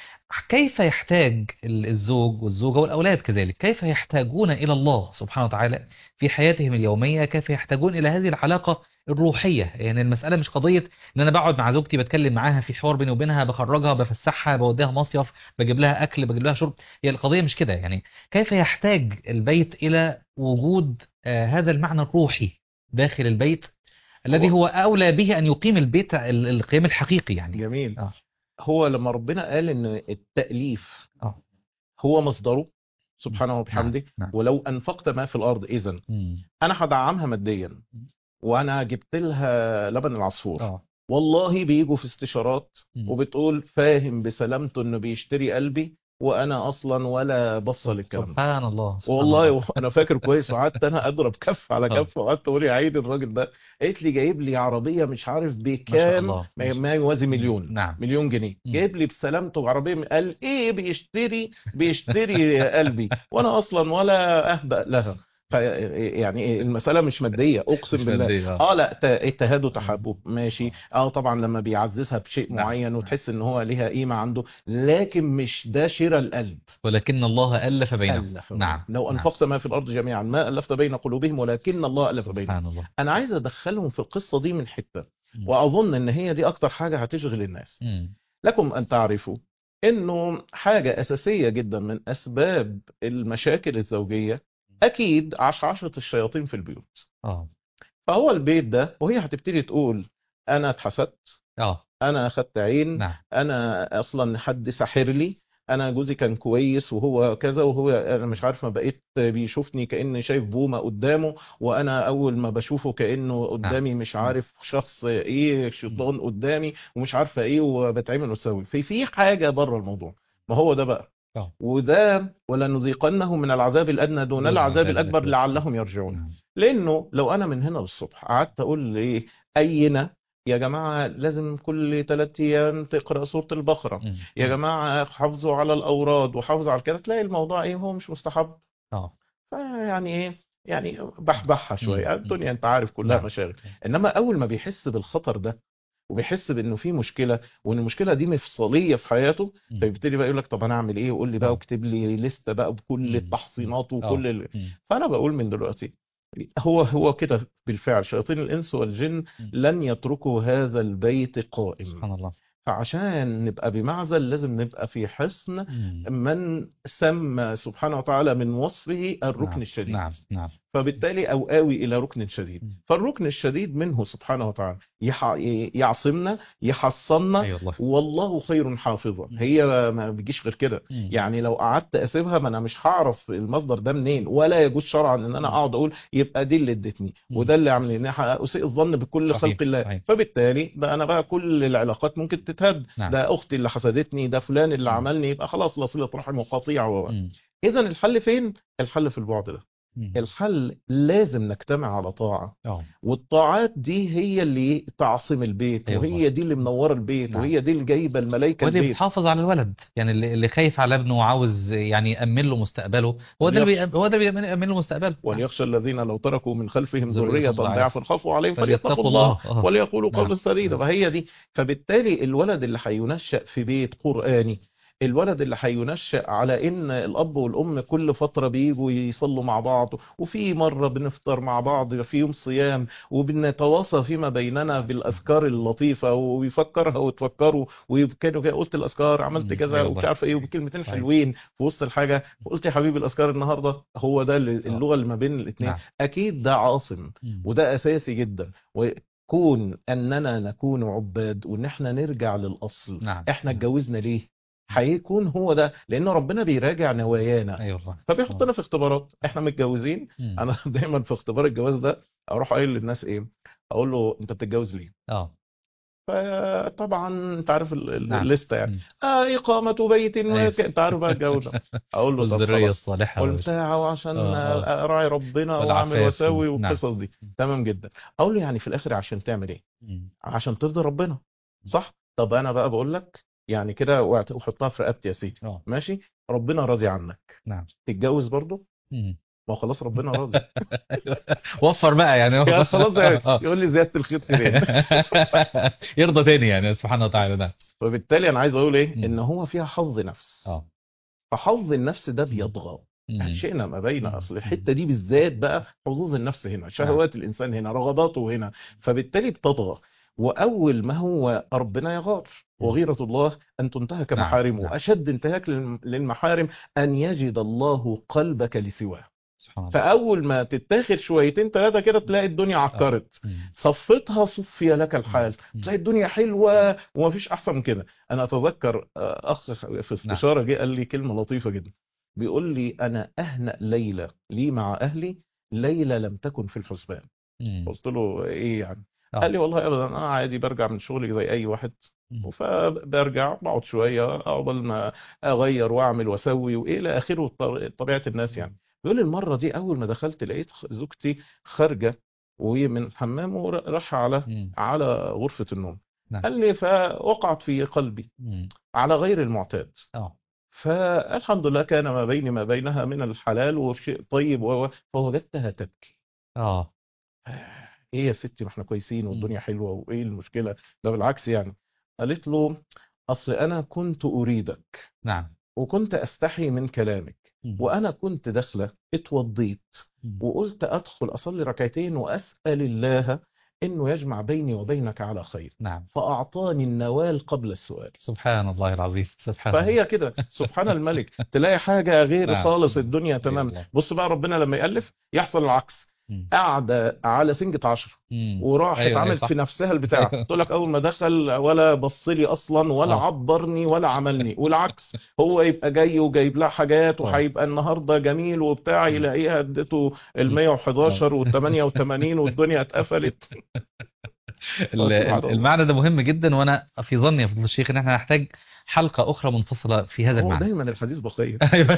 Speaker 2: كيف يحتاج ال- الزوج والزوجة والأولاد كذلك كيف يحتاجون إلى الله سبحانه وتعالى في حياتهم اليومية كيف يحتاجون إلى هذه العلاقة الروحية يعني المسألة مش قضية إن أنا بقعد مع زوجتي بتكلم معاها في حوار بيني وبينها بخرجها بفسحها بوديها مصيف بجيب لها أكل بجيب لها شرب هي القضية مش كده يعني كيف يحتاج البيت إلى وجود آه، هذا المعنى الروحي داخل البيت الذي
Speaker 3: هو-
Speaker 2: هو أولى به أن يقيم البيت ال- القيام الحقيقي يعني
Speaker 3: جميل
Speaker 2: آه.
Speaker 3: هو لما ربنا قال ان التأليف
Speaker 2: آه.
Speaker 3: هو مصدره سبحانه وبحمده
Speaker 2: نعم.
Speaker 3: ولو انفقت ما في الارض اذا
Speaker 2: مم.
Speaker 3: انا هدعمها ماديا وانا جبت لها لبن العصفور
Speaker 2: اه
Speaker 3: والله بيجوا في استشارات
Speaker 2: مم.
Speaker 3: وبتقول فاهم بسلامته انه بيشتري قلبي وانا اصلا ولا بصل الكلام ده
Speaker 2: سبحان الله سبحان
Speaker 3: والله
Speaker 2: الله.
Speaker 3: انا فاكر كويس وقعدت انا اضرب كف على
Speaker 2: آه.
Speaker 3: كف وقعدت اقول يا عيني الراجل ده قالت لي جايب لي عربيه مش عارف
Speaker 2: ما شاء
Speaker 3: بكام
Speaker 2: الله
Speaker 3: ما ما يوازي مليون
Speaker 2: نعم
Speaker 3: مليون جنيه
Speaker 2: مم.
Speaker 3: جايب لي بسلامته عربيه قال ايه بيشتري بيشتري قلبي وانا اصلا ولا اهبأ لها ف يعني المساله مش ماديه اقسم
Speaker 2: مش
Speaker 3: بالله
Speaker 2: مادية، آه.
Speaker 3: اه لا ت- اجتهاد وتحبب ماشي اه طبعا لما بيعززها بشيء
Speaker 2: نعم،
Speaker 3: معين
Speaker 2: نعم.
Speaker 3: وتحس ان هو ليها قيمه عنده لكن مش ده شراء القلب
Speaker 2: ولكن الله ألف بينهم
Speaker 3: ألف
Speaker 2: نعم
Speaker 3: لو
Speaker 2: نعم.
Speaker 3: أنفقت ما في الأرض جميعا ما ألفت بين قلوبهم ولكن الله ألف بينهم
Speaker 2: سبحان الله
Speaker 3: أنا عايز أدخلهم في القصة دي من حتة
Speaker 2: مم.
Speaker 3: وأظن إن هي دي أكتر حاجة هتشغل الناس
Speaker 2: مم.
Speaker 3: لكم أن تعرفوا إنه حاجة أساسية جدا من أسباب المشاكل الزوجية أكيد عشعشة الشياطين في البيوت
Speaker 2: اه
Speaker 3: فهو البيت ده وهي هتبتدي تقول أنا اتحسدت
Speaker 2: اه
Speaker 3: أنا أخدت عين
Speaker 2: نعم
Speaker 3: انا اصلا حد ساحر لي انا جوزي كان كويس وهو كذا وهو انا مش عارف ما بقيت بيشوفني كأني شايف بومة قدامه وانا اول ما بشوفه كأنه قدامي مش عارف شخص ايه شيطان قدامي ومش عارفه ايه وبتعمل واسوي في في حاجة بره الموضوع ما هو ده بقى
Speaker 2: آه.
Speaker 3: وده ولنذيقنهم من العذاب الادنى دون
Speaker 2: دون
Speaker 3: العذاب
Speaker 2: العذاب
Speaker 3: الاكبر
Speaker 2: الأكبر.
Speaker 3: لعلهم يرجعون
Speaker 2: نعم.
Speaker 3: لانه لو انا من هنا للصبح قعدت اقول ايه اينه يا جماعة لازم كل ثلاث أيام تقرأ سورة البقرة
Speaker 2: مم.
Speaker 3: يا جماعة حافظوا على الأوراد وحافظوا على كده تلاقي الموضوع إيه هو مش مستحب
Speaker 2: اه
Speaker 3: فيعني إيه يعني بحبحها شوية
Speaker 2: مم.
Speaker 3: الدنيا أنت عارف كلها
Speaker 2: نعم.
Speaker 3: مشاغل إنما أول ما بيحس بالخطر ده وبيحس بانه في مشكله وان المشكله دي مفصليه في حياته
Speaker 2: مم.
Speaker 3: فيبتدي بقى يقول لك طب انا اعمل ايه وقول لي بقى
Speaker 2: آه.
Speaker 3: واكتب لي لسته بقى بكل
Speaker 2: مم.
Speaker 3: التحصينات
Speaker 2: آه.
Speaker 3: وكل ال...
Speaker 2: مم.
Speaker 3: فانا بقول من دلوقتي هو هو كده بالفعل شياطين الانس والجن
Speaker 2: مم.
Speaker 3: لن يتركوا هذا البيت قائم
Speaker 2: سبحان الله
Speaker 3: فعشان نبقى بمعزل لازم نبقى في حصن
Speaker 2: مم.
Speaker 3: من سمى سبحانه وتعالى من وصفه الركن
Speaker 2: نعم.
Speaker 3: الشديد
Speaker 2: نعم نعم
Speaker 3: فبالتالي أو آوي إلى ركن شديد
Speaker 2: مم.
Speaker 3: فالركن الشديد منه سبحانه وتعالى يح... يعصمنا يحصلنا
Speaker 2: اي والله
Speaker 3: والله خير حافظا
Speaker 2: مم.
Speaker 3: هي ما بيجيش غير كده
Speaker 2: مم.
Speaker 3: يعني لو قعدت اسيبها ما انا مش هعرف المصدر ده منين ولا يجوز شرعا ان انا
Speaker 2: مم.
Speaker 3: اقعد اقول يبقى دي اللي ادتني
Speaker 2: مم.
Speaker 3: وده اللي عمل ان اسيء الظن بكل
Speaker 2: صحيح.
Speaker 3: خلق الله
Speaker 2: صحيح.
Speaker 3: فبالتالي ده انا بقى كل العلاقات ممكن تتهد
Speaker 2: نعم.
Speaker 3: ده اختي اللي حسدتني ده فلان اللي
Speaker 2: مم.
Speaker 3: عملني يبقى خلاص لا صله رحم وقطيعه و
Speaker 2: مم.
Speaker 3: اذا الحل فين الحل في البعد ده
Speaker 2: مم.
Speaker 3: الحل لازم نجتمع على طاعه
Speaker 2: اه
Speaker 3: والطاعات دي هي اللي تعصم البيت
Speaker 2: أيوة
Speaker 3: وهي
Speaker 2: والله.
Speaker 3: دي اللي منوره البيت
Speaker 2: نعم.
Speaker 3: وهي دي اللي جايبه الملائكه
Speaker 2: واللي
Speaker 3: البيت
Speaker 2: بتحافظ على الولد يعني اللي اللي خايف على ابنه وعاوز يعني يأمن له مستقبله هو ده اللي
Speaker 3: وليخشى-
Speaker 2: بيأمن هو ده اللي بيأمن يأمن له مستقبله
Speaker 3: وليخشى الذين لو تركوا من خلفهم
Speaker 2: ذرية
Speaker 3: ذرية
Speaker 2: ضعيفة.
Speaker 3: ضعيفا خافوا عليهم
Speaker 2: فليتقوا
Speaker 3: فليتقوا الله
Speaker 2: الله آه.
Speaker 3: وليقولوا
Speaker 2: نعم.
Speaker 3: قولا سديدا
Speaker 2: نعم.
Speaker 3: فهي دي فبالتالي الولد اللي هينشأ في بيت قرآني الولد اللي هينشأ على ان الاب والام كل فتره بيجوا يصلوا مع بعض وفي مره بنفطر مع بعض في يوم صيام وبنتواصى فيما بيننا بالاذكار اللطيفه ويفكرها وتفكروا وكانوا كده قلت الاذكار عملت
Speaker 2: مم.
Speaker 3: كذا
Speaker 2: أيوة
Speaker 3: ومش
Speaker 2: والله.
Speaker 3: عارف ايه وبكلمتين
Speaker 2: صحيح.
Speaker 3: حلوين في وسط الحاجه قلت يا حبيبي الاذكار النهارده هو ده اللي-
Speaker 2: آه.
Speaker 3: اللغه اللي ما بين الاثنين
Speaker 2: نعم.
Speaker 3: اكيد ده عاصم
Speaker 2: مم.
Speaker 3: وده اساسي جدا وكون اننا نكون عباد وان احنا نرجع للاصل
Speaker 2: نعم
Speaker 3: احنا
Speaker 2: نعم.
Speaker 3: اتجوزنا ليه هيكون هو ده لان ربنا بيراجع نوايانا
Speaker 2: ايوه والله
Speaker 3: فبيحطنا في اختبارات احنا متجوزين
Speaker 2: مم.
Speaker 3: انا دايما في اختبار الجواز ده اروح قايل للناس ايه اقول له انت بتتجوز ليه
Speaker 2: اه
Speaker 3: فطبعا انت عارف ال- ال-
Speaker 2: نعم.
Speaker 3: الليسته يعني
Speaker 2: مم.
Speaker 3: آه اقامه بيت
Speaker 2: أيوة.
Speaker 3: وك- انت عارف بقى الجو ده اقول له طب
Speaker 2: والذرية
Speaker 3: خلاص
Speaker 2: الصالحة
Speaker 3: والبتاع وعشان
Speaker 2: آه، آه.
Speaker 3: اراعي ربنا
Speaker 2: والعفاف
Speaker 3: واعمل واسوي
Speaker 2: نعم.
Speaker 3: والقصص دي تمام جدا اقول له يعني في الاخر عشان تعمل ايه
Speaker 2: مم.
Speaker 3: عشان ترضي ربنا صح طب انا بقى بقول لك يعني كده واعت- وحطها في رقبتي يا سيدي
Speaker 2: اه
Speaker 3: ماشي ربنا راضي عنك
Speaker 2: نعم
Speaker 3: تتجوز برضه
Speaker 2: مم.
Speaker 3: ما هو خلاص ربنا راضي
Speaker 2: وفر بقى يعني
Speaker 3: يا خلاص يعني
Speaker 2: آه.
Speaker 3: يقول لي زياده الخير خيرين
Speaker 2: يرضى تاني يعني سبحانه وتعالى نعم
Speaker 3: فبالتالي انا عايز اقول ايه
Speaker 2: مم.
Speaker 3: ان هو فيها حظ نفس
Speaker 2: اه
Speaker 3: فحظ النفس ده بيطغى
Speaker 2: مم.
Speaker 3: شئنا ما بين
Speaker 2: مم.
Speaker 3: اصل الحته دي بالذات بقى حظوظ النفس هنا شهوات الانسان هنا رغباته هنا فبالتالي بتطغى واول ما هو ربنا يغار
Speaker 2: مم.
Speaker 3: وغيرة الله أن تنتهك
Speaker 2: نعم،
Speaker 3: محارمه
Speaker 2: نعم.
Speaker 3: وأشد انتهاك للم- للمحارم أن يجد الله قلبك لسواه
Speaker 2: سبحان الله
Speaker 3: فأول ما تتاخد شويتين ثلاثة كده تلاقي الدنيا عكرت
Speaker 2: مم.
Speaker 3: صفتها صفي لك الحال
Speaker 2: مم.
Speaker 3: تلاقي الدنيا حلوة ومفيش أحسن من كده أنا أتذكر آه، أخ في استشارة جه قال لي كلمة لطيفة جدا بيقول لي أنا أهنأ ليلة لي مع أهلي ليلة لم تكن في الحسبان
Speaker 2: مم.
Speaker 3: قلت له إيه يعني
Speaker 2: آه.
Speaker 3: قال لي والله أبدا أنا عادي برجع من شغلي زي أي واحد
Speaker 2: مم.
Speaker 3: فبرجع بقعد شوية عقبال ما أغير وأعمل وأسوي وإلى آخره طر- طبيعة الناس يعني بيقول لي المرة دي أول ما دخلت لقيت خ- زوجتي خارجة وهي من الحمام وراح على
Speaker 2: مم.
Speaker 3: على غرفة النوم
Speaker 2: نعم.
Speaker 3: قال لي فوقعت في قلبي
Speaker 2: مم.
Speaker 3: على غير المعتاد
Speaker 2: اه
Speaker 3: فالحمد لله كان ما بيني ما بينها من الحلال وشيء طيب و- فوجدتها تبكي
Speaker 2: اه
Speaker 3: ايه يا ستي ما احنا كويسين
Speaker 2: مم.
Speaker 3: والدنيا حلوة وايه المشكلة ده بالعكس يعني قالت له اصل انا كنت اريدك
Speaker 2: نعم
Speaker 3: وكنت استحي من كلامك
Speaker 2: مم.
Speaker 3: وانا كنت داخله اتوضيت
Speaker 2: مم.
Speaker 3: وقلت ادخل اصلي ركعتين واسال الله انه يجمع بيني وبينك على خير
Speaker 2: نعم
Speaker 3: فاعطاني النوال قبل السؤال
Speaker 2: سبحان الله العظيم سبحان الله
Speaker 3: فهي كده سبحان الملك تلاقي حاجه غير
Speaker 2: نعم.
Speaker 3: خالص الدنيا
Speaker 2: أيوة
Speaker 3: تمام
Speaker 2: والله.
Speaker 3: بص بقى ربنا لما يالف يحصل العكس
Speaker 2: مم.
Speaker 3: قاعده على سنجة عشرة
Speaker 2: مم.
Speaker 3: وراحت
Speaker 2: أيوة، أيوة،
Speaker 3: عملت
Speaker 2: صح.
Speaker 3: في نفسها البتاع
Speaker 2: أيوة.
Speaker 3: تقول لك اول ما دخل ولا بص لي اصلا ولا
Speaker 2: آه.
Speaker 3: عبرني ولا عملني والعكس هو يبقى جاي وجايب لها حاجات
Speaker 2: آه.
Speaker 3: وهيبقى النهارده جميل وبتاع
Speaker 2: مم.
Speaker 3: يلاقيها اديته ال 111 وال 88 والدنيا اتقفلت
Speaker 2: ال-
Speaker 3: سبحان الله.
Speaker 2: المعنى ده مهم جدا وانا في ظني يا فضل الشيخ ان احنا هنحتاج حلقة اخرى منفصلة في هذا
Speaker 3: هو
Speaker 2: المعنى
Speaker 3: دايما الحديث بقيه
Speaker 2: ايوه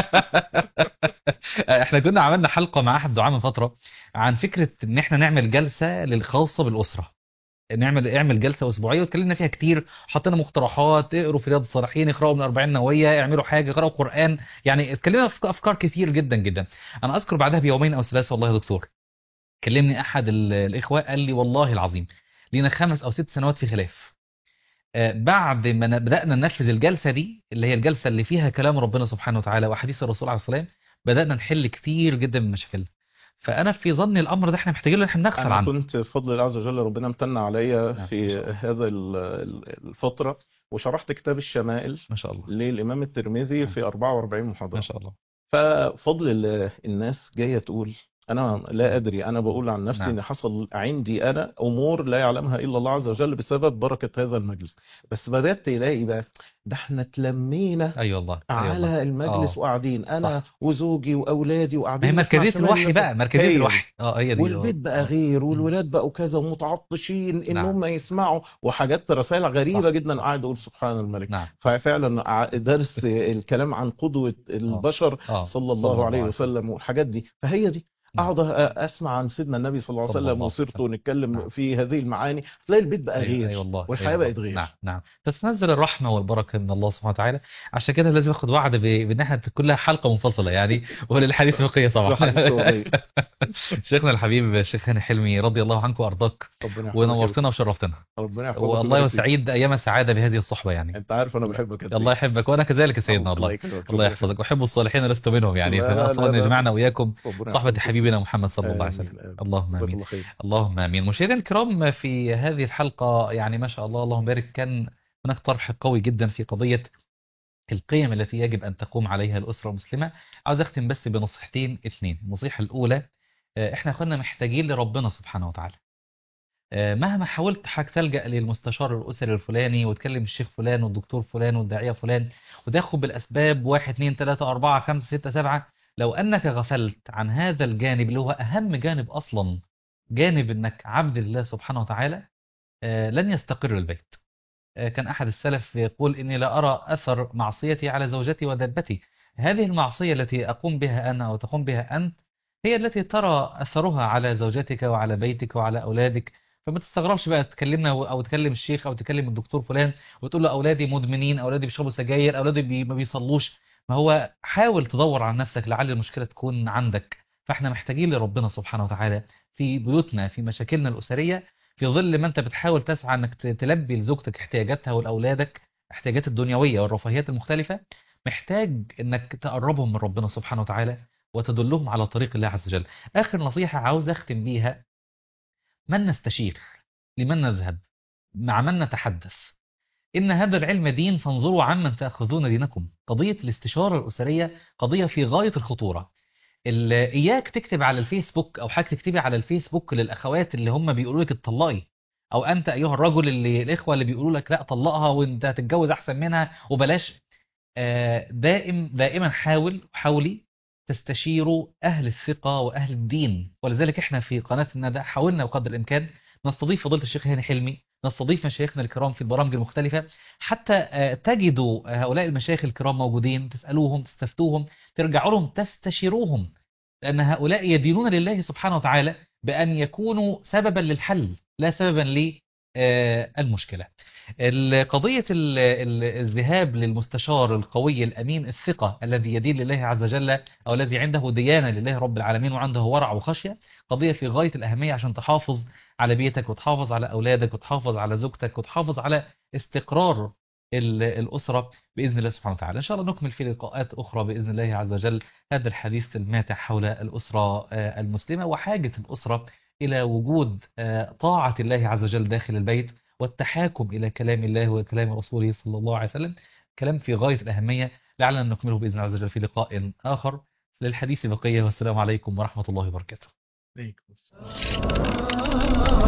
Speaker 2: احنا كنا عملنا حلقة مع احد دعاء من فترة عن فكرة ان احنا نعمل جلسة للخاصة بالاسرة نعمل اعمل جلسه اسبوعيه واتكلمنا فيها كتير حطينا مقترحات اقروا في رياض الصالحين اقراوا من 40 نوويه اعملوا حاجه اقراوا قران يعني اتكلمنا في افكار كتير جدا جدا انا اذكر بعدها بيومين او ثلاثه والله يا دكتور كلمني احد ال- الاخوه قال لي والله العظيم لينا خمس او ست سنوات في خلاف آه، بعد ما ن- بدانا ننفذ الجلسه دي اللي هي الجلسه اللي فيها كلام ربنا سبحانه وتعالى واحاديث الرسول عليه الصلاه والسلام بدانا نحل كتير جدا من مشاكلنا فانا في ظني الامر ده احنا محتاجين له إن احنا نغفل
Speaker 3: انا
Speaker 2: عنه
Speaker 3: كنت بفضل الله عز وجل ربنا امتن عليا
Speaker 2: نعم، ما
Speaker 3: في
Speaker 2: شاء الله.
Speaker 3: هذا ال- ال- الفتره وشرحت كتاب الشمائل
Speaker 2: ما شاء الله
Speaker 3: للامام الترمذي في 44
Speaker 2: ما
Speaker 3: محاضره
Speaker 2: شاء الله
Speaker 3: ففضل الله الناس جايه تقول انا لا ادري انا بقول عن نفسي
Speaker 2: نعم.
Speaker 3: ان حصل عندي انا امور لا يعلمها الا الله عز وجل بسبب بركه هذا المجلس بس بدات تلاقي بقى ده احنا اتلمينا
Speaker 2: اي والله أي والله.
Speaker 3: على المجلس
Speaker 2: آه.
Speaker 3: وقاعدين انا
Speaker 2: صح.
Speaker 3: وزوجي واولادي
Speaker 2: ما هي
Speaker 3: وقاعدين نسمع
Speaker 2: مركزيه
Speaker 3: شمال
Speaker 2: الوحي
Speaker 3: الناس.
Speaker 2: بقى مركزيه
Speaker 3: هي دي.
Speaker 2: الوحي اه هي دي
Speaker 3: والبيت بقى
Speaker 2: آه.
Speaker 3: غير
Speaker 2: مم.
Speaker 3: والولاد بقوا كذا ومتعطشين ان
Speaker 2: نعم.
Speaker 3: هم يسمعوا وحاجات رسائل غريبه
Speaker 2: صح.
Speaker 3: جدا قاعد اقول سبحان الملك
Speaker 2: نعم
Speaker 3: ففعلا ع- درس الكلام عن قدوه البشر
Speaker 2: اه
Speaker 3: صلى الله عليه وسلم والحاجات دي فهي دي
Speaker 2: نعم.
Speaker 3: اقعد أ- اسمع عن سيدنا النبي صلى الله عليه
Speaker 2: صلى الله
Speaker 3: وسلم
Speaker 2: عليه
Speaker 3: وسيرته
Speaker 2: وسلم.
Speaker 3: ونتكلم
Speaker 2: نعم.
Speaker 3: في هذه المعاني تلاقي البيت بقى
Speaker 2: ايوه
Speaker 3: غير
Speaker 2: اي والله
Speaker 3: والحياه
Speaker 2: أي والله.
Speaker 3: بقت غير
Speaker 2: نعم نعم تتنزل الرحمه والبركه من الله سبحانه وتعالى عشان كده لازم اخد وعد ب- بانها تكون لها حلقه منفصله يعني وللحديث بقيه طبعا
Speaker 3: وحديث وغير.
Speaker 2: شيخنا الحبيب الشيخ هاني حلمي رضي الله عنك وارضاك
Speaker 3: ربنا يحفظك
Speaker 2: ونورتنا وشرفتنا
Speaker 3: ربنا يحفظك
Speaker 2: والله
Speaker 3: ويبارك فيك.
Speaker 2: وسعيد ايام سعاده بهذه الصحبه يعني
Speaker 3: انت عارف انا بحبك قد
Speaker 2: الله
Speaker 3: إيه.
Speaker 2: يحبك وانا كذلك يا سيدنا
Speaker 3: الله
Speaker 2: والله
Speaker 3: يكرمك.
Speaker 2: الله
Speaker 3: ربنا
Speaker 2: يحفظك احب الصالحين لست منهم يعني
Speaker 3: لا، لا، لا،
Speaker 2: فاسال ان
Speaker 3: لا.
Speaker 2: يجمعنا واياكم
Speaker 3: ربنا
Speaker 2: صحبه
Speaker 3: يحفظك.
Speaker 2: حبيبنا محمد صلى الله عليه
Speaker 3: آمين،
Speaker 2: وسلم
Speaker 3: آمين.
Speaker 2: اللهم
Speaker 3: جزاك
Speaker 2: امين
Speaker 3: الله خير
Speaker 2: اللهم امين مشاهدينا الكرام في هذه الحلقه يعني ما شاء الله اللهم بارك كان هناك طرح قوي جدا في قضيه القيم التي يجب ان تقوم عليها الاسره المسلمه عاوز اختم بس بنصيحتين اثنين النصيحه الاولى آه، احنا كنا محتاجين لربنا سبحانه وتعالى آه، مهما حاولت حضرتك تلجأ للمستشار الأسري الفلاني وتكلم الشيخ فلان والدكتور فلان والداعية فلان وتاخد بالأسباب واحد اتنين تلاتة أربعة خمسة ستة سبعة لو أنك غفلت عن هذا الجانب اللي هو أهم جانب أصلا جانب أنك عبد الله سبحانه وتعالى آه، لن يستقر البيت آه، كان أحد السلف يقول إني لا أرى أثر معصيتي على زوجتي ودابتي هذه المعصية التي أقوم بها أنا أو تقوم بها أنت هي التي ترى أثرها على زوجتك وعلى بيتك وعلى أولادك فما تستغربش بقى تكلمنا و- أو تكلم الشيخ أو تكلم الدكتور فلان وتقول له أولادي مدمنين أولادي بيشربوا سجاير أولادي بي ما بيصلوش ما هو حاول تدور عن نفسك لعل المشكلة تكون عندك فاحنا محتاجين لربنا سبحانه وتعالى في بيوتنا في مشاكلنا الأسرية في ظل ما انت بتحاول تسعى انك ت- تلبي لزوجتك احتياجاتها ولأولادك احتياجات الدنيوية والرفاهيات المختلفة محتاج انك تقربهم من ربنا سبحانه وتعالى وتدلهم على طريق الله عز وجل آخر نصيحة عاوز أختم بيها من نستشير لمن نذهب مع من نتحدث إن هذا العلم دين فانظروا عمن تأخذون دينكم قضية الاستشارة الأسرية قضية في غاية الخطورة ال- إياك تكتب على الفيسبوك أو حاجة تكتبي على الفيسبوك للأخوات اللي هم بيقولوا لك اتطلقي أو أنت أيها الرجل اللي الإخوة اللي بيقولوا لك لا طلقها وأنت هتتجوز أحسن منها وبلاش آه، دائم دائما حاول حاولي تستشيروا أهل الثقة وأهل الدين ولذلك احنا في قناة الندى حاولنا بقدر الإمكان نستضيف فضيلة الشيخ هاني حلمي نستضيف مشايخنا الكرام في البرامج المختلفة حتى آه، تجدوا هؤلاء المشايخ الكرام موجودين تسألوهم تستفتوهم ترجعوا لهم تستشيروهم لأن هؤلاء يدينون لله سبحانه وتعالى بأن يكونوا سببا للحل لا سببا للمشكلة قضية ال- ال- الذهاب للمستشار القوي الأمين الثقة الذي يدين لله عز وجل أو الذي عنده ديانة لله رب العالمين وعنده ورع وخشية قضية في غاية الأهمية عشان تحافظ على بيتك وتحافظ على أولادك وتحافظ على زوجتك وتحافظ على استقرار ال- الأسرة بإذن الله سبحانه وتعالى إن شاء الله نكمل في لقاءات أخرى بإذن الله عز وجل هذا الحديث الماتع حول الأسرة آه، المسلمة وحاجة الأسرة إلى وجود آه، طاعة الله عز وجل داخل البيت والتحاكم إلى كلام الله وكلام رسوله صلى الله عليه وسلم كلام في غاية الأهمية لعلنا نكمله بإذن الله عز وجل في لقاء آخر للحديث بقية والسلام عليكم ورحمة الله وبركاته
Speaker 3: عليكم السلام